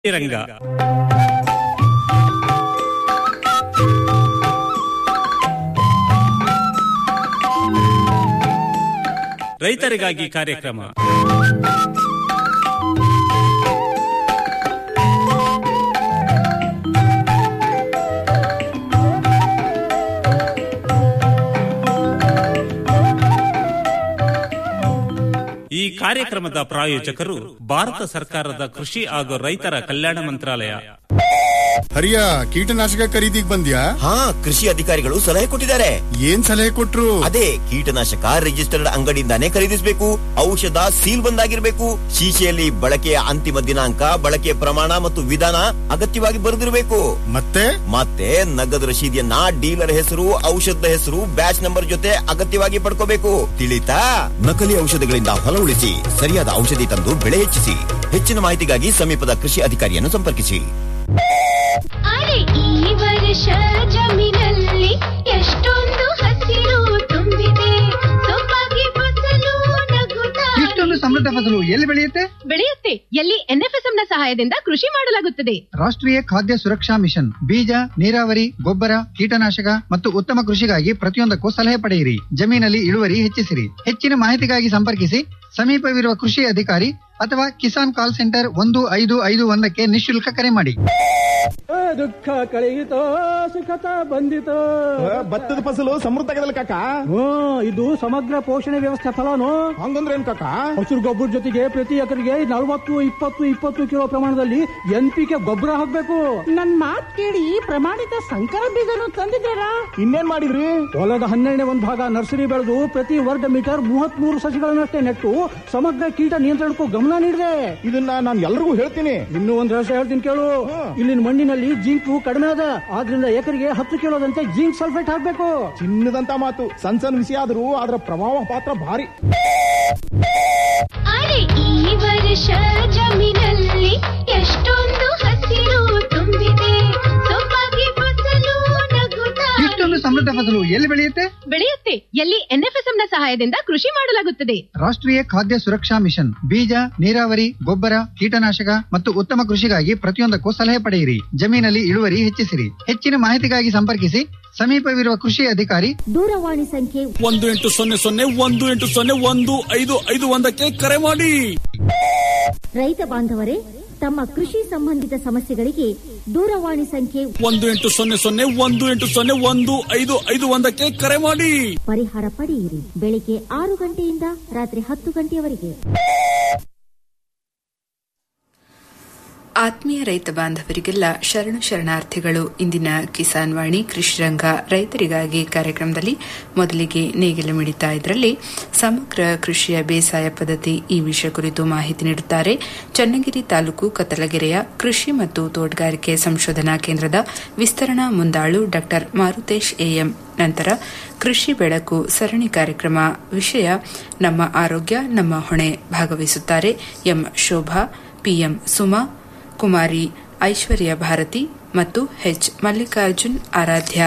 ರಂಗ ರೈತರಿಗಾಗಿ ಕಾರ್ಯಕ್ರಮ ಈ ಕಾರ್ಯಕ್ರಮದ ಪ್ರಾಯೋಜಕರು ಭಾರತ ಸರ್ಕಾರದ ಕೃಷಿ ಹಾಗೂ ರೈತರ ಕಲ್ಯಾಣ ಮಂತ್ರಾಲಯ ಹರಿಯ ಕೀಟನಾಶಕ ಖರೀದಿಗ್ ಬಂದ್ಯಾ ಹಾ ಕೃಷಿ ಅಧಿಕಾರಿಗಳು ಸಲಹೆ ಕೊಟ್ಟಿದ್ದಾರೆ ಏನ್ ಸಲಹೆ ಕೊಟ್ರು ಅದೇ ಕೀಟನಾಶಕ ರಿಜಿಸ್ಟರ್ಡ್ ಅಂಗಡಿಯಿಂದಾನೇ ಖರೀದಿಸಬೇಕು ಔಷಧ ಸೀಲ್ ಬಂದಾಗಿರ್ಬೇಕು ಶೀಶೆಯಲ್ಲಿ ಬಳಕೆಯ ಅಂತಿಮ ದಿನಾಂಕ ಬಳಕೆಯ ಪ್ರಮಾಣ ಮತ್ತು ವಿಧಾನ ಅಗತ್ಯವಾಗಿ ಬರೆದಿರಬೇಕು ಮತ್ತೆ ಮತ್ತೆ ನಗದು ರಶೀದಿಯನ್ನ ಡೀಲರ್ ಹೆಸರು ಔಷಧದ ಹೆಸರು ಬ್ಯಾಚ್ ನಂಬರ್ ಜೊತೆ ಅಗತ್ಯವಾಗಿ ಪಡ್ಕೋಬೇಕು ತಿಳಿತಾ ನಕಲಿ ಔಷಧಗಳಿಂದ ಹೊಲ ಉಳಿಸಿ ಸರಿಯಾದ ಔಷಧಿ ತಂದು ಬೆಳೆ ಹೆಚ್ಚಿಸಿ ಹೆಚ್ಚಿನ ಮಾಹಿತಿಗಾಗಿ ಸಮೀಪದ ಕೃಷಿ ಅಧಿಕಾರಿಯನ್ನು ಸಂಪರ್ಕಿಸಿ ಅರೆ ಈ ವರ್ಷ ಜಮೀನಲ್ಲಿ ಎಷ್ಟೊಂದು ಹಸಿರು ತುಂಬಿದೆ ಸೊಬಗೆ ಫಸಲು ನಗುತ್ತಾ ಇಷ್ಟೊಂದು ಸಮೃದ್ಧ ಫಸಲು ಎಲ್ಲಿ ಬೆಳೆಯುತ್ತೆ ಬೆಳೆಯುತ್ತೆ ಎಲ್ಲಿ ಎನ್ಎಫ್ಎಸ್ಎಂ ನ ಸಹಾಯದಿಂದ ಕೃಷಿ ಮಾಡಲಾಗುತ್ತದೆ ರಾಷ್ಟ್ರೀಯ ಖಾದ್ಯ ಸುರಕ್ಷಾ ಮಿಷನ್ ಬೀಜ ನೀರಾವರಿ ಗೊಬ್ಬರ ಕೀಟನಾಶಕ ಮತ್ತು ಉತ್ತಮ ಕೃಷಿಗಾಗಿ ಪ್ರತಿಯೊಂದಕ್ಕೂ ಸಲಹೆ ಪಡೆಯಿರಿ ಜಮೀನಲ್ಲಿ ಇಳುವರಿ ಹೆಚ್ಚಿಸಿರಿ ಹೆಚ್ಚಿನ ಮಾಹಿತಿಗಾಗಿ ಸಂಪರ್ಕಿಸಿ ಸಮೀಪವಿರುವ ಕೃಷಿ ಅಧಿಕಾರಿ ಅಥವಾ ಕಿಸಾನ್ ಕಾಲ್ ಸೆಂಟರ್ ಒಂದು ಐದು ಐದು ಒಂದಕ್ಕೆ ನಿಶುಲ್ಕ ಕರೆ ಮಾಡಿ ದುಃಖ ಕಳೆಯಿತೋ ಸುಖತ ಬಂದಿತೋ ಭತ್ತದ ಫಸಲು ಸಮೃದ್ಧ ಆಗದಲ್ಲ ಕಾಕ ಹ್ಮ್ ಇದು ಸಮಗ್ರ ಪೋಷಣೆ ವ್ಯವಸ್ಥೆ ಫಲನು ಹಂಗಂದ್ರೆ ಏನ್ ಕಾಕ ಹಸಿರು ಗೊಬ್ಬರ ಜೊತೆಗೆ ಪ್ರತಿ ಎಕರೆಗೆ ನಲವತ್ತು ಇಪ್ಪತ್ತು ಇಪ್ಪತ್ತು ಕಿಲೋ ಪ್ರಮಾಣದಲ್ಲಿ ಎನ್ ಪಿ ಕೆ ಗೊಬ್ಬರ ಹಾಕ್ಬೇಕು ನನ್ ಮಾತ್ ಕೇಳಿ ಪ್ರಮಾಣಿತ ಸಂಕರ ಬೀಜನು ತಂದಿದ್ದೀರಾ ಇನ್ನೇನ್ ಮಾಡಿದ್ರಿ ಹೊಲದ ಹನ್ನೆರಡನೇ ಒಂದು ಭಾಗ ನರ್ಸರಿ ಬೆಳೆದು ಪ್ರತಿ ವರ್ಗ ಮೀಟರ್ ಮೂವತ್ತ್ ಮೂರು ಸಸಿಗಳನ್ನಷ್ಟೇ ನೆಟ್ಟು ಸಮಗ್ರ ಕೀಟ ನಿಯಂತ್ರಣಕ್ಕೂ ಗಮನ ನೀಡಿದೆ ಇದನ್ನ ನಾನು ಎಲ್ರಿಗೂ ಹೇಳ್ತೀನಿ ಇನ್ನೂ ಒಂದು ರಹಸ್ಯ ಹೇಳ್ತೀನಿ ಕೇಳು ಇಲ್ಲಿನ ಮಣ್ಣಿನಲ್ಲಿ ಜಿಂಕು ಕಡಿಮೆ ಅದ ಆದ್ರಿಂದ ಎಕರೆಗೆ ಹತ್ತು ಕಿಲೋದಂತೆ ಜಿಂಕ್ ಸಲ್ಫೇಟ್ ಹಾಕ್ಬೇಕು ಚಿನ್ನದಂತ ಮಾತು ಸಣ್ಣ ಸಣ್ಣ ವಿಷಯ ಆದ್ರೂ ಅದರ ಪ್ರಭಾವ ಪಾತ್ರ ಭಾರಿ ಅರೆ ಈ ವರ್ಷ ಜಮೀನಲ್ಲಿ ಎಷ್ಟೊಂದು ಹಸಿರು ತುಂಬಿದೆ ಸೊಬಗೆ ಫಸಲು ನಗುತ್ತಾ ಇಷ್ಟೊಂದು ಸಮೃದ್ಧ ಫಸಲು ಎಲ್ಲಿ ಬೆಳೆಯುತ್ತೆ ಬೆಳೆಯುತ್ತೆ ಎಲ್ಲಿ ಎನ್ಎಫ್ಎಸ್ಎಂ ನ ಸಹಾಯದಿಂದ ಕೃಷಿ ಮಾಡಲಾಗುತ್ತದೆ ರಾಷ್ಟ್ರೀಯ ಖಾದ್ಯ ಸುರಕ್ಷಾ ಮಿಷನ್ ಬೀಜ ನೀರಾವರಿ ಗೊಬ್ಬರ ಕೀಟನಾಶಕ ಮತ್ತು ಉತ್ತಮ ಕೃಷಿಗಾಗಿ ಪ್ರತಿಯೊಂದಕ್ಕೂ ಸಲಹೆ ಪಡೆಯಿರಿ ಜಮೀನಲ್ಲಿ ಇಳುವರಿ ಹೆಚ್ಚಿಸಿರಿ ಹೆಚ್ಚಿನ ಮಾಹಿತಿಗಾಗಿ ಸಂಪರ್ಕಿಸಿ ಸಮೀಪವಿರುವ ಕೃಷಿ ಅಧಿಕಾರಿ ದೂರವಾಣಿ ಸಂಖ್ಯೆ ಒಂದು ಎಂಟು ಸೊನ್ನೆ ಸೊನ್ನೆ ಒಂದು ಎಂಟು ಸೊನ್ನೆ ಒಂದು ಐದು ಐದು ಒಂದಕ್ಕೆ ಕರೆ ಮಾಡಿ ರೈತ ಬಾಂಧವರೇ ತಮ್ಮ ಕೃಷಿ ಸಂಬಂಧಿತ ಸಮಸ್ಯೆಗಳಿಗೆ ದೂರವಾಣಿ ಸಂಖ್ಯೆ ಒಂದು ಎಂಟು ಸೊನ್ನೆ ಸೊನ್ನೆ ಒಂದು ಎಂಟು ಸೊನ್ನೆ ಒಂದು ಐದು ಐದು ಒಂದಕ್ಕೆ ಕರೆ ಮಾಡಿ ಪರಿಹಾರ ಪಡೆಯಿರಿ ಬೆಳಿಗ್ಗೆ ಆರು ಗಂಟೆಯಿಂದ ರಾತ್ರಿ ಹತ್ತು ಗಂಟೆಯವರೆಗೆ ಆತ್ಮೀಯ ರೈತ ಬಾಂಧವರಿಗೆಲ್ಲ ಶರಣು ಶರಣಾರ್ಥಿಗಳು ಇಂದಿನ ಕಿಸಾನ್ ವಾಣಿ ಕೃಷಿರಂಗ ರೈತರಿಗಾಗಿ ಕಾರ್ಯಕ್ರಮದಲ್ಲಿ ಮೊದಲಿಗೆ ನೇಗಿಲು ಮಿಡಿತಾ ಇದರಲ್ಲಿ ಸಮಗ್ರ ಕೃಷಿಯ ಬೇಸಾಯ ಪದ್ಧತಿ ಈ ವಿಷಯ ಕುರಿತು ಮಾಹಿತಿ ನೀಡುತ್ತಾರೆ ಚನ್ನಗಿರಿ ತಾಲೂಕು ಕತ್ತಲಗೆರೆಯ ಕೃಷಿ ಮತ್ತು ತೋಟಗಾರಿಕೆ ಸಂಶೋಧನಾ ಕೇಂದ್ರದ ವಿಸ್ತರಣಾ ಮುಂದಾಳು ಡಾ ಮಾರುತೇಶ್ ಎಎಂ ನಂತರ ಕೃಷಿ ಬೆಳಕು ಸರಣಿ ಕಾರ್ಯಕ್ರಮ ವಿಷಯ ನಮ್ಮ ಆರೋಗ್ಯ ನಮ್ಮ ಹೊಣೆ ಭಾಗವಹಿಸುತ್ತಾರೆ ಎಂ ಶೋಭಾ ಪಿಎಂ ಸುಮಾ ಕುಮಾರಿ ಐಶ್ವರ್ಯ ಭಾರತಿ ಮತ್ತು ಎಚ್ ಮಲ್ಲಿಕಾರ್ಜುನ್ ಆರಾಧ್ಯ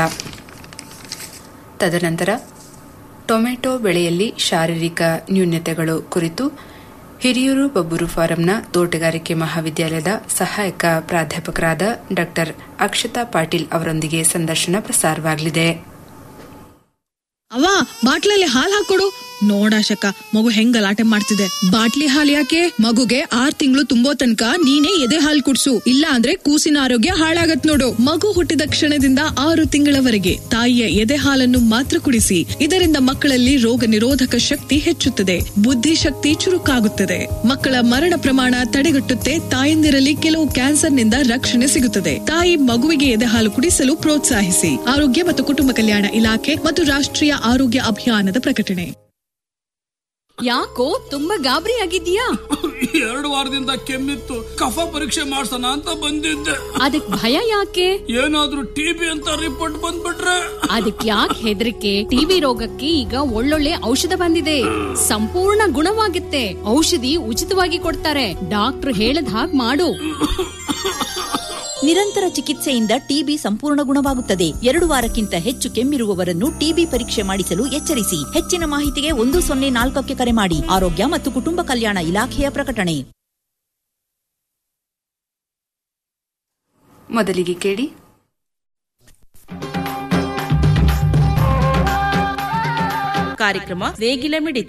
ತದನಂತರ ಟೊಮೆಟೊ ಬೆಳೆಯಲ್ಲಿ ಶಾರೀರಿಕ ನ್ಯೂನ್ಯತೆಗಳು ಕುರಿತು ಹಿರಿಯೂರು ಬಬ್ಬೂರು ಫಾರಂನ ತೋಟಗಾರಿಕೆ ಮಹಾವಿದ್ಯಾಲಯದ ಸಹಾಯಕ ಪ್ರಾಧ್ಯಾಪಕರಾದ ಡಾ ಅಕ್ಷತಾ ಪಾಟೀಲ್ ಅವರೊಂದಿಗೆ ಸಂದರ್ಶನ ಪ್ರಸಾರವಾಗಲಿದೆ ಅವ್ವ ಬಾಟ್ಲಲ್ಲಿ ಹಾಲ್ ಹಾಕೊಡು ನೋಡಾಶಕ ಮಗು ಹೆಂಗ್ ಗಲಾಟೆ ಮಾಡ್ತಿದೆ ಬಾಟ್ಲಿ ಹಾಲ್ ಯಾಕೆ ಮಗುಗೆ ಆರ್ ತಿಂಗಳು ತುಂಬೋ ತನಕ ನೀನೇ ಎದೆ ಹಾಲ್ ಕುಡ್ಸು ಇಲ್ಲ ಅಂದ್ರೆ ಕೂಸಿನ ಆರೋಗ್ಯ ಹಾಳಾಗತ್ ನೋಡು ಮಗು ಹುಟ್ಟಿದ ಕ್ಷಣದಿಂದ ಆರು ತಿಂಗಳವರೆಗೆ ತಾಯಿಯ ಎದೆ ಹಾಲನ್ನು ಮಾತ್ರ ಕುಡಿಸಿ ಇದರಿಂದ ಮಕ್ಕಳಲ್ಲಿ ರೋಗ ನಿರೋಧಕ ಶಕ್ತಿ ಹೆಚ್ಚುತ್ತದೆ ಬುದ್ಧಿಶಕ್ತಿ ಚುರುಕಾಗುತ್ತದೆ ಮಕ್ಕಳ ಮರಣ ಪ್ರಮಾಣ ತಡೆಗಟ್ಟುತ್ತೆ ತಾಯಂದಿರಲ್ಲಿ ಕೆಲವು ಕ್ಯಾನ್ಸರ್ನಿಂದ ರಕ್ಷಣೆ ಸಿಗುತ್ತದೆ ತಾಯಿ ಮಗುವಿಗೆ ಎದೆ ಹಾಲು ಕುಡಿಸಲು ಪ್ರೋತ್ಸಾಹಿಸಿ ಆರೋಗ್ಯ ಮತ್ತು ಕುಟುಂಬ ಕಲ್ಯಾಣ ಇಲಾಖೆ ಮತ್ತು ರಾಷ್ಟ್ರೀಯ ಆರೋಗ್ಯ ಅಭಿಯಾನದ ಪ್ರಕಟಣೆ ಯಾಕೋ ತುಂಬಾ ಗಾಬರಿ ಆಗಿದ್ಯಾ ಎರಡು ವಾರದಿಂದ ಕೆಮ್ಮಿತ್ತು ಕಫ ಪರೀಕ್ಷೆ ಮಾಡ್ಸೋಣ ಅಂತ ಬಂದಿದ್ದೆ ಅದಕ್ ಭಯ ಯಾಕೆ ಏನಾದ್ರೂ ಟಿಬಿ ಅಂತ ರಿಪೋರ್ಟ್ ಬಂದ್ಬಿಟ್ರೆ ಅದಕ್ ಯಾಕೆ ಹೆದರಿಕೆ ಟಿವಿ ರೋಗಕ್ಕೆ ಈಗ ಒಳ್ಳೊಳ್ಳೆ ಔಷಧ ಬಂದಿದೆ ಸಂಪೂರ್ಣ ಗುಣವಾಗುತ್ತೆ ಔಷಧಿ ಉಚಿತವಾಗಿ ಕೊಡ್ತಾರೆ ಡಾಕ್ಟರ್ ಹೇಳದ್ ಹಾಗ್ ಮಾಡು ನಿರಂತರ ಚಿಕಿತ್ಸೆಯಿಂದ ಟಿಬಿ ಸಂಪೂರ್ಣ ಗುಣವಾಗುತ್ತದೆ ಎರಡು ವಾರಕ್ಕಿಂತ ಹೆಚ್ಚು ಕೆಮ್ಮಿರುವವರನ್ನು ಟಿಬಿ ಪರೀಕ್ಷೆ ಮಾಡಿಸಲು ಎಚ್ಚರಿಸಿ ಹೆಚ್ಚಿನ ಮಾಹಿತಿಗೆ ಒಂದು ಸೊನ್ನೆ ನಾಲ್ಕಕ್ಕೆ ಕರೆ ಮಾಡಿ ಆರೋಗ್ಯ ಮತ್ತು ಕುಟುಂಬ ಕಲ್ಯಾಣ ಇಲಾಖೆಯ ಪ್ರಕಟಣೆ ಮೊದಲಿಗೆ ಕೇಳಿ ಕಾರ್ಯಕ್ರಮ ನೇಗಿಲ ಮಿಡಿತ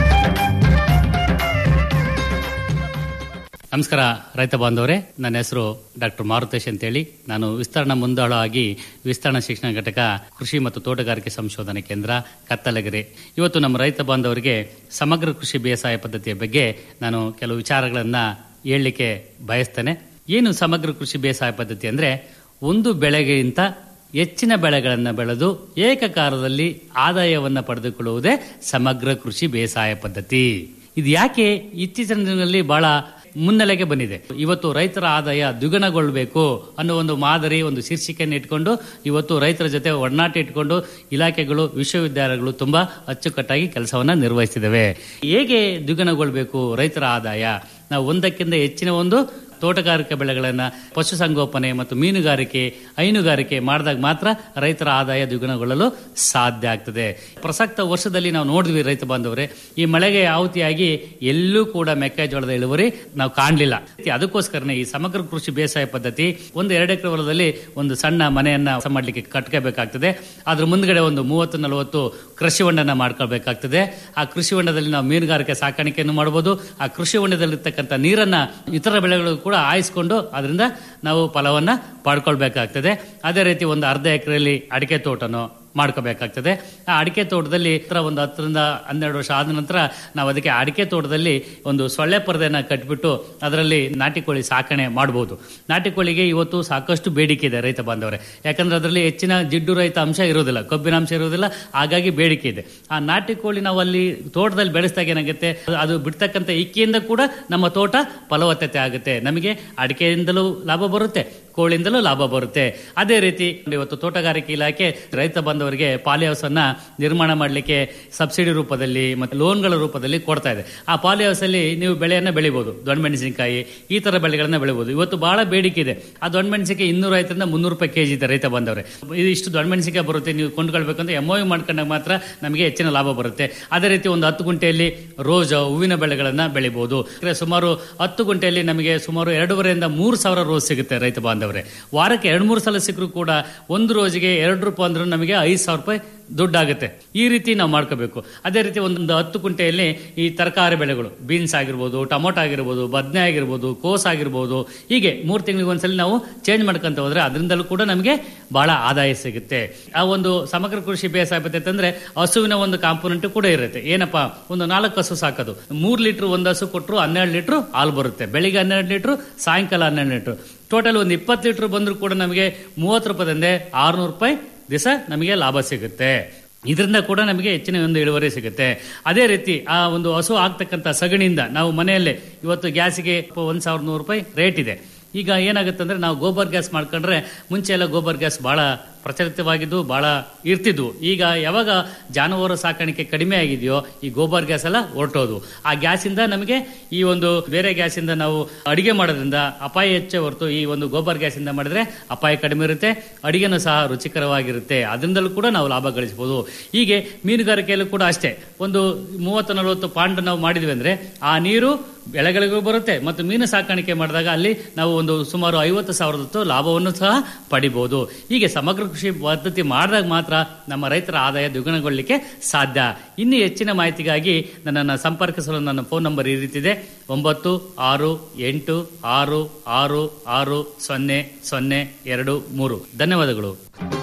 ನಮಸ್ಕಾರ ರೈತ ಬಾಂಧವರೇ ನನ್ನ ಹೆಸರು ಡಾಕ್ಟರ್ ಮಾರುತೇಶ್ ಅಂತೇಳಿ ನಾನು ವಿಸ್ತರಣಾ ಮುಂದಾಳು ಆಗಿ ವಿಸ್ತರಣಾ ಶಿಕ್ಷಣ ಘಟಕ ಕೃಷಿ ಮತ್ತು ತೋಟಗಾರಿಕೆ ಸಂಶೋಧನೆ ಕೇಂದ್ರ ಕತ್ತಲಗೆರೆ ಇವತ್ತು ನಮ್ಮ ರೈತ ಬಾಂಧವರಿಗೆ ಸಮಗ್ರ ಕೃಷಿ ಬೇಸಾಯ ಪದ್ಧತಿಯ ಬಗ್ಗೆ ನಾನು ಕೆಲವು ವಿಚಾರಗಳನ್ನ ಹೇಳಲಿಕ್ಕೆ ಬಯಸ್ತೇನೆ ಏನು ಸಮಗ್ರ ಕೃಷಿ ಬೇಸಾಯ ಪದ್ಧತಿ ಅಂದ್ರೆ ಒಂದು ಬೆಳೆಗಿಂತ ಹೆಚ್ಚಿನ ಬೆಳೆಗಳನ್ನು ಬೆಳೆದು ಏಕಕಾಲದಲ್ಲಿ ಆದಾಯವನ್ನು ಪಡೆದುಕೊಳ್ಳುವುದೇ ಸಮಗ್ರ ಕೃಷಿ ಬೇಸಾಯ ಪದ್ಧತಿ ಇದು ಯಾಕೆ ಇತ್ತೀಚಿನ ದಿನಗಳಲ್ಲಿ ಬಹಳ ಮುನ್ನೆಲೆಗೆ ಬಂದಿದೆ ಇವತ್ತು ರೈತರ ಆದಾಯ ದ್ವಿಗುಣಗೊಳ್ಳಬೇಕು ಅನ್ನೋ ಒಂದು ಮಾದರಿ ಒಂದು ಶೀರ್ಷಿಕೆಯನ್ನು ಇಟ್ಕೊಂಡು ಇವತ್ತು ರೈತರ ಜೊತೆ ಒಡನಾಟ ಇಟ್ಕೊಂಡು ಇಲಾಖೆಗಳು ವಿಶ್ವವಿದ್ಯಾಲಯಗಳು ತುಂಬಾ ಅಚ್ಚುಕಟ್ಟಾಗಿ ಕೆಲಸವನ್ನ ನಿರ್ವಹಿಸಿದವೆ ಹೇಗೆ ದ್ವಿಗುಣಗೊಳ್ಳಬೇಕು ರೈತರ ಆದಾಯ ನಾವು ಒಂದಕ್ಕಿಂತ ಹೆಚ್ಚಿನ ಒಂದು ತೋಟಗಾರಿಕೆ ಬೆಳೆಗಳನ್ನ ಪಶುಸಂಗೋಪನೆ ಮತ್ತು ಮೀನುಗಾರಿಕೆ ಹೈನುಗಾರಿಕೆ ಮಾಡಿದಾಗ ಮಾತ್ರ ರೈತರ ಆದಾಯ ದ್ವಿಗುಣಗೊಳ್ಳಲು ಸಾಧ್ಯ ಆಗ್ತದೆ ಪ್ರಸಕ್ತ ವರ್ಷದಲ್ಲಿ ನಾವು ನೋಡಿದ್ವಿ ರೈತ ಬಾಂಧವರೇ ಈ ಮಳೆಗೆ ಆಹುತಿಯಾಗಿ ಎಲ್ಲೂ ಕೂಡ ಮೆಕ್ಕೆಜೋಳದ ಇಳುವರಿ ನಾವು ಕಾಣಲಿಲ್ಲ ಅದಕ್ಕೋಸ್ಕರನೇ ಈ ಸಮಗ್ರ ಕೃಷಿ ಬೇಸಾಯ ಪದ್ಧತಿ ಒಂದು ಎರಡು ಎಕರೆ ಹೊಲದಲ್ಲಿ ಒಂದು ಸಣ್ಣ ಮನೆಯನ್ನ ವಾಸ ಮಾಡ್ಲಿಕ್ಕೆ ಕಟ್ಕೋಬೇಕಾಗ್ತದೆ ಅದ್ರ ಮುಂದ್ಗಡೆ ಒಂದು ಮೂವತ್ತು ನಲವತ್ತು ಕೃಷಿ ಹೊಂಡನ ಮಾಡ್ಕೊಳ್ಬೇಕಾಗ್ತದೆ ಆ ಕೃಷಿ ಹೊಂಡದಲ್ಲಿ ನಾವು ಮೀನುಗಾರಿಕೆ ಸಾಕಾಣಿಕೆಯನ್ನು ಮಾಡಬಹುದು ಆ ಕೃಷಿ ಹೊಂಡದಲ್ಲಿರ್ತಕ್ಕಂಥ ನೀರನ್ನ ಇತರ ಬೆಳೆಗಳು ಕೂಡ ಆಯಿಸ್ಕೊಂಡು ಅದರಿಂದ ನಾವು ಫಲವನ್ನ ಪಡ್ಕೊಳ್ಬೇಕಾಗ್ತದೆ ಅದೇ ರೀತಿ ಒಂದು ಅರ್ಧ ಎಕರೆಯಲ್ಲಿ ಅಡಿಕೆ ತೋಟನೋ ಮಾಡ್ಕೋಬೇಕಾಗ್ತದೆ ಆ ಅಡಿಕೆ ತೋಟದಲ್ಲಿ ಹತ್ರ ಒಂದು ಹತ್ತರಿಂದ ಹನ್ನೆರಡು ವರ್ಷ ಆದ ನಂತರ ನಾವು ಅದಕ್ಕೆ ಅಡಿಕೆ ತೋಟದಲ್ಲಿ ಒಂದು ಸೊಳ್ಳೆ ಪರದೆನ ಕಟ್ಬಿಟ್ಟು ಅದರಲ್ಲಿ ನಾಟಿ ಕೋಳಿ ಸಾಕಣೆ ಮಾಡಬಹುದು ನಾಟಿ ಕೋಳಿಗೆ ಇವತ್ತು ಸಾಕಷ್ಟು ಬೇಡಿಕೆ ಇದೆ ರೈತ ಬಾಂಧವರೇ ಯಾಕಂದ್ರೆ ಅದರಲ್ಲಿ ಹೆಚ್ಚಿನ ಜಿಡ್ಡು ರಹಿತ ಅಂಶ ಇರೋದಿಲ್ಲ ಕಬ್ಬಿನ ಅಂಶ ಇರೋದಿಲ್ಲ ಹಾಗಾಗಿ ಬೇಡಿಕೆ ಇದೆ ಆ ನಾಟಿ ಕೋಳಿ ನಾವು ಅಲ್ಲಿ ತೋಟದಲ್ಲಿ ಬೆಳೆಸಿದಾಗ ಏನಾಗುತ್ತೆ ಅದು ಬಿಡ್ತಕ್ಕಂಥ ಇಕ್ಕಿಯಿಂದ ಕೂಡ ನಮ್ಮ ತೋಟ ಫಲವತ್ತತೆ ಆಗುತ್ತೆ ನಮಗೆ ಅಡಿಕೆಯಿಂದಲೂ ಲಾಭ ಬರುತ್ತೆ ಕೋಳಿಯಿಂದಲೂ ಲಾಭ ಬರುತ್ತೆ ಅದೇ ರೀತಿ ಇವತ್ತು ತೋಟಗಾರಿಕೆ ಇಲಾಖೆ ರೈತ ಬಂದವರಿಗೆ ಪಾಲಿ ಹೌಸ್ ಅನ್ನ ನಿರ್ಮಾಣ ಮಾಡಲಿಕ್ಕೆ ಸಬ್ಸಿಡಿ ರೂಪದಲ್ಲಿ ಮತ್ತೆ ಲೋನ್ಗಳ ರೂಪದಲ್ಲಿ ಕೊಡ್ತಾ ಇದೆ ಆ ಪಾಲಿ ಹೌಸ್ ಅಲ್ಲಿ ನೀವು ಬೆಳೆಯನ್ನ ಬೆಳಿಬಹುದು ದೊಡ್ಡ ಮೆಣಸಿನಕಾಯಿ ಈ ತರ ಬೆಳೆಗಳನ್ನ ಬೆಳಿಬಹುದು ಇವತ್ತು ಬಹಳ ಬೇಡಿಕೆ ಇದೆ ಆ ದೊಡ್ಡ ಮೆಣಸಿನಕಾಯಿ ಇನ್ನೂರ ಐದರಿಂದ ಮುನ್ನೂರು ರೂಪಾಯಿ ಕೆಜಿ ಇದೆ ರೈತ ಬಂದವರೆ ಇದು ಇಷ್ಟು ದೊಡ್ಡ ಮೆಣಸಿನಕಾಯಿ ಬರುತ್ತೆ ನೀವು ಕೊಂಡ್ಕೊಳ್ಬೇಕಂದ್ರೆ ಎಮ್ ಮಾಡ್ಕೊಂಡಾಗ ಮಾತ್ರ ನಮಗೆ ಹೆಚ್ಚಿನ ಲಾಭ ಬರುತ್ತೆ ಅದೇ ರೀತಿ ಒಂದು ಹತ್ತು ಗುಂಟೆಯಲ್ಲಿ ರೋಜ್ ಹೂವಿನ ಬೆಳೆಗಳನ್ನ ಬೆಳಿಬಹುದು ಸುಮಾರು ಹತ್ತು ಗುಂಟೆಯಲ್ಲಿ ನಮಗೆ ಸುಮಾರು ಎರಡೂವರೆಯಿಂದ ಮೂರು ಸಾವಿರ ರೋಸ್ ಸಿಗುತ್ತೆ ರೈತ ಬಾಂಧವರೇ ವಾರಕ್ಕೆ ಎರಡು ಮೂರು ಸಲ ಸಿಕ್ಕರೂ ಕೂಡ ಒಂದು ರೋಜಿಗೆ ಎರಡು ರೂಪಾಯಿ ಅಂದ್ರೂ ನಮಗೆ ಐದು ಸಾವಿರ ರೂಪಾಯಿ ದುಡ್ಡಾಗುತ್ತೆ ಈ ರೀತಿ ನಾವು ಮಾಡ್ಕೋಬೇಕು ಅದೇ ರೀತಿ ಒಂದು ಹತ್ತು ಕುಂಟೆಯಲ್ಲಿ ಈ ತರಕಾರಿ ಬೆಳೆಗಳು ಬೀನ್ಸ್ ಆಗಿರ್ಬೋದು ಟೊಮೊಟೊ ಆಗಿರ್ಬೋದು ಬದನೆ ಆಗಿರ್ಬೋದು ಕೋಸ್ ಆಗಿರ್ಬೋದು ಹೀಗೆ ಮೂರು ತಿಂಗಳಿಗೆ ಒಂದ್ಸಲ ನಾವು ಚೇಂಜ್ ಮಾಡ್ಕೊಂತ ಹೋದ್ರೆ ಅದರಿಂದಲೂ ಕೂಡ ನಮಗೆ ಬಹಳ ಆದಾಯ ಸಿಗುತ್ತೆ ಆ ಒಂದು ಸಮಗ್ರ ಕೃಷಿ ಬೇಸಾಯ ಪದ್ಧತಿ ಅಂದ್ರೆ ಹಸುವಿನ ಒಂದು ಕಾಂಪೋನೆಂಟ್ ಕೂಡ ಇರುತ್ತೆ ಏನಪ್ಪಾ ಒಂದು ನಾಲ್ಕು ಹಸು ಸಾಕೋದು ಮೂರ್ ಲೀಟರ್ ಒಂದು ಹಸು ಕೊಟ್ಟರು ಹನ್ನೆರಡು ಲೀಟರ್ ಹಾಲು ಬರುತ್ತೆ ಬೆಳಿಗ್ಗೆ ಹನ್ನೆರಡು ಲೀಟರ್ ಸಾಯಂಕಾಲ ಹನ್ನೆರಡು ಲೀಟರ್ ಟೋಟಲ್ ಒಂದು ಇಪ್ಪತ್ತು ಲೀಟರ್ ಬಂದರೂ ಕೂಡ ನಮಗೆ ಮೂವತ್ತು ರೂಪಾಯಿಂದ ಆರ್ನೂರು ರೂಪಾಯಿ ದಿವಸ ನಮಗೆ ಲಾಭ ಸಿಗುತ್ತೆ ಇದರಿಂದ ಕೂಡ ನಮಗೆ ಹೆಚ್ಚಿನ ಒಂದು ಇಳುವರಿ ಸಿಗುತ್ತೆ ಅದೇ ರೀತಿ ಆ ಒಂದು ಹಸು ಆಗ್ತಕ್ಕಂಥ ಸಗಣಿಯಿಂದ ನಾವು ಮನೆಯಲ್ಲೇ ಇವತ್ತು ಗ್ಯಾಸಿಗೆ ಒಂದ್ ಸಾವಿರದ ನೂರು ರೂಪಾಯಿ ರೇಟ್ ಇದೆ ಈಗ ಏನಾಗುತ್ತೆ ಅಂದ್ರೆ ನಾವು ಗೋಬರ್ ಗ್ಯಾಸ್ ಮಾಡ್ಕೊಂಡ್ರೆ ಮುಂಚೆ ಎಲ್ಲ ಗೋಬರ್ ಗ್ಯಾಸ್ ಬಹಳ ಪ್ರಚಲಿತವಾಗಿದ್ದು ಬಹಳ ಇರ್ತಿದ್ವು ಈಗ ಯಾವಾಗ ಜಾನುವಾರು ಸಾಕಾಣಿಕೆ ಕಡಿಮೆ ಆಗಿದೆಯೋ ಈ ಗೋಬರ್ ಗ್ಯಾಸ್ ಎಲ್ಲ ಹೊರಟೋದು ಆ ಗ್ಯಾಸಿಂದ ನಮಗೆ ಈ ಒಂದು ಬೇರೆ ಗ್ಯಾಸಿಂದ ನಾವು ಅಡಿಗೆ ಮಾಡೋದ್ರಿಂದ ಅಪಾಯ ಹೆಚ್ಚೆ ಹೊರತು ಈ ಒಂದು ಗೋಬರ್ ಗ್ಯಾಸಿಂದ ಮಾಡಿದ್ರೆ ಅಪಾಯ ಕಡಿಮೆ ಇರುತ್ತೆ ಅಡಿಗೆನೂ ಸಹ ರುಚಿಕರವಾಗಿರುತ್ತೆ ಅದರಿಂದಲೂ ಕೂಡ ನಾವು ಲಾಭ ಗಳಿಸಬಹುದು ಹೀಗೆ ಮೀನುಗಾರಿಕೆಯಲ್ಲೂ ಕೂಡ ಅಷ್ಟೇ ಒಂದು ಮೂವತ್ತು ನಲವತ್ತು ಪಾಂಡ್ ನಾವು ಮಾಡಿದ್ವಿ ಅಂದ್ರೆ ಆ ನೀರು ಬೆಳೆಗಳಿಗೂ ಬರುತ್ತೆ ಮತ್ತು ಮೀನು ಸಾಕಾಣಿಕೆ ಮಾಡಿದಾಗ ಅಲ್ಲಿ ನಾವು ಒಂದು ಸುಮಾರು ಐವತ್ತು ಸಾವಿರದಷ್ಟು ಲಾಭವನ್ನು ಸಹ ಪಡಿಬಹುದು ಹೀಗೆ ಸಮಗ್ರ ಕೃಷಿ ಪದ್ಧತಿ ಮಾಡಿದಾಗ ಮಾತ್ರ ನಮ್ಮ ರೈತರ ಆದಾಯ ದ್ವಿಗುಣಗೊಳ್ಳಲಿಕ್ಕೆ ಸಾಧ್ಯ ಇನ್ನು ಹೆಚ್ಚಿನ ಮಾಹಿತಿಗಾಗಿ ನನ್ನನ್ನು ಸಂಪರ್ಕಿಸಲು ನನ್ನ ಫೋನ್ ನಂಬರ್ ಈ ರೀತಿದೆ ಒಂಬತ್ತು ಆರು ಎಂಟು ಆರು ಆರು ಆರು ಸೊನ್ನೆ ಸೊನ್ನೆ ಎರಡು ಮೂರು ಧನ್ಯವಾದಗಳು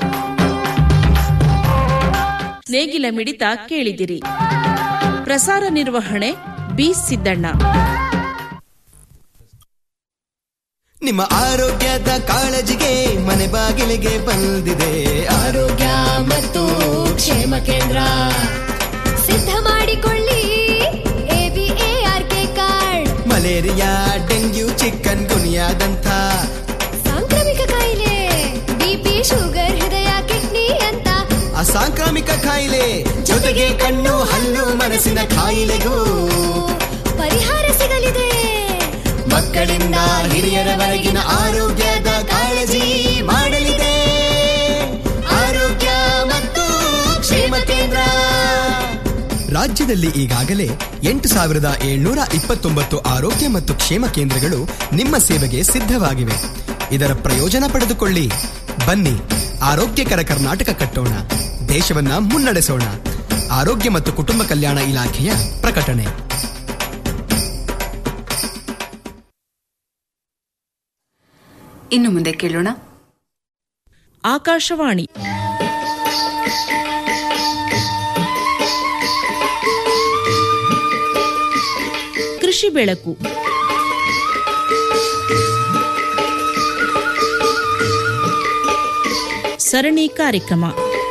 ನೇಗಿಲ ಮಿಡಿತ ಕೇಳಿದಿರಿ ಪ್ರಸಾರ ನಿರ್ವಹಣೆ ಬಿ ಸಿದ್ದಣ್ಣ ನಿಮ್ಮ ಆರೋಗ್ಯದ ಕಾಳಜಿಗೆ ಮನೆ ಬಾಗಿಲಿಗೆ ಬಂದಿದೆ ಆರೋಗ್ಯ ಮತ್ತು ಕ್ಷೇಮ ಕೇಂದ್ರ ಸಿದ್ಧ ಮಾಡಿಕೊಳ್ಳಿ ಎಬಿಎಆರ್ಕೆ ಕಾರ್ಡ್ ಮಲೇರಿಯಾ ಡೆಂಗ್ಯೂ ಚಿಕನ್ ಗುನಿಯಾದಂಥ ಸಾಂಕ್ರಾಮಿಕ ಕಾಯಿಲೆ ಬಿಪಿ ಶುಗರ್ ಹೃದಯ ಕಿಡ್ನಿ ಅಂತ ಅಸಾಂಕ್ರಾಮಿಕ ಕಾಯಿಲೆ ಜೊತೆಗೆ ಕಣ್ಣು ಹಲ್ಲು ಮನಸ್ಸಿನ ಕಾಯಿಲೆಗೂ ಪರಿಹಾರ ಸಿಗಲಿದೆ ಮಕ್ಕಳಿಂದ ಹಿರಿಯರವರೆಗಿನ ಆರೋಗ್ಯದ ಕಾಳಜಿ ಮಾಡಲಿದೆ ಆರೋಗ್ಯ ಮತ್ತು ಕ್ಷೇಮ ಕೇಂದ್ರ ರಾಜ್ಯದಲ್ಲಿ ಈಗಾಗಲೇ ಎಂಟು ಸಾವಿರದ ಏಳ್ನೂರ ಇಪ್ಪತ್ತೊಂಬತ್ತು ಆರೋಗ್ಯ ಮತ್ತು ಕ್ಷೇಮ ಕೇಂದ್ರಗಳು ನಿಮ್ಮ ಸೇವೆಗೆ ಸಿದ್ಧವಾಗಿವೆ ಇದರ ಪ್ರಯೋಜನ ಪಡೆದುಕೊಳ್ಳಿ ಬನ್ನಿ ಆರೋಗ್ಯಕರ ಕರ್ನಾಟಕ ಕಟ್ಟೋಣ ದೇಶವನ್ನ ಮುನ್ನಡೆಸೋಣ ಆರೋಗ್ಯ ಮತ್ತು ಕುಟುಂಬ ಕಲ್ಯಾಣ ಇಲಾಖೆಯ ಪ್ರಕಟಣೆ ಇನ್ನು ಮುಂದೆ ಕೇಳೋಣ ಆಕಾಶವಾಣಿ ಕೃಷಿ ಬೆಳಕು ಸರಣಿ ಕಾರ್ಯಕ್ರಮ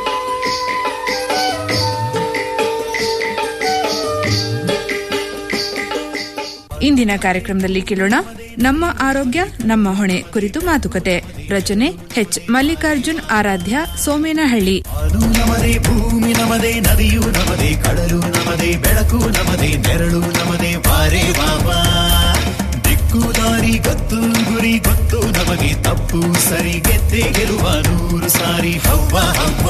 ಇಂದಿನ ಕಾರ್ಯಕ್ರಮದಲ್ಲಿ ಕೇಳೋಣ ನಮ್ಮ ಆರೋಗ್ಯ ನಮ್ಮ ಹೊಣೆ ಕುರಿತು ಮಾತುಕತೆ ರಚನೆ ಎಚ್ ಮಲ್ಲಿಕಾರ್ಜುನ್ ಆರಾಧ್ಯ ಸೋಮೇನಹಳ್ಳಿ ನಮದೆ ಭೂಮಿ ನಮದೆ ನದಿಯು ನಮದೆ ಕಡಲು ನಮದೆ ಬೆಳಕು ನಮದೆ ನೆರಳು ನಮದೆ ಬಾರೆ ಬಾಬಾ ದಿಕ್ಕು ದಾರಿ ಗತ್ತು ಗುರಿ ಗೊತ್ತು ನಮಗೆ ತಪ್ಪು ಸರಿ ಗೆದ್ದೆ ಗೆಲುವ ನೂರು ಸಾರಿ ಹವ್ವ ಹವ್ವ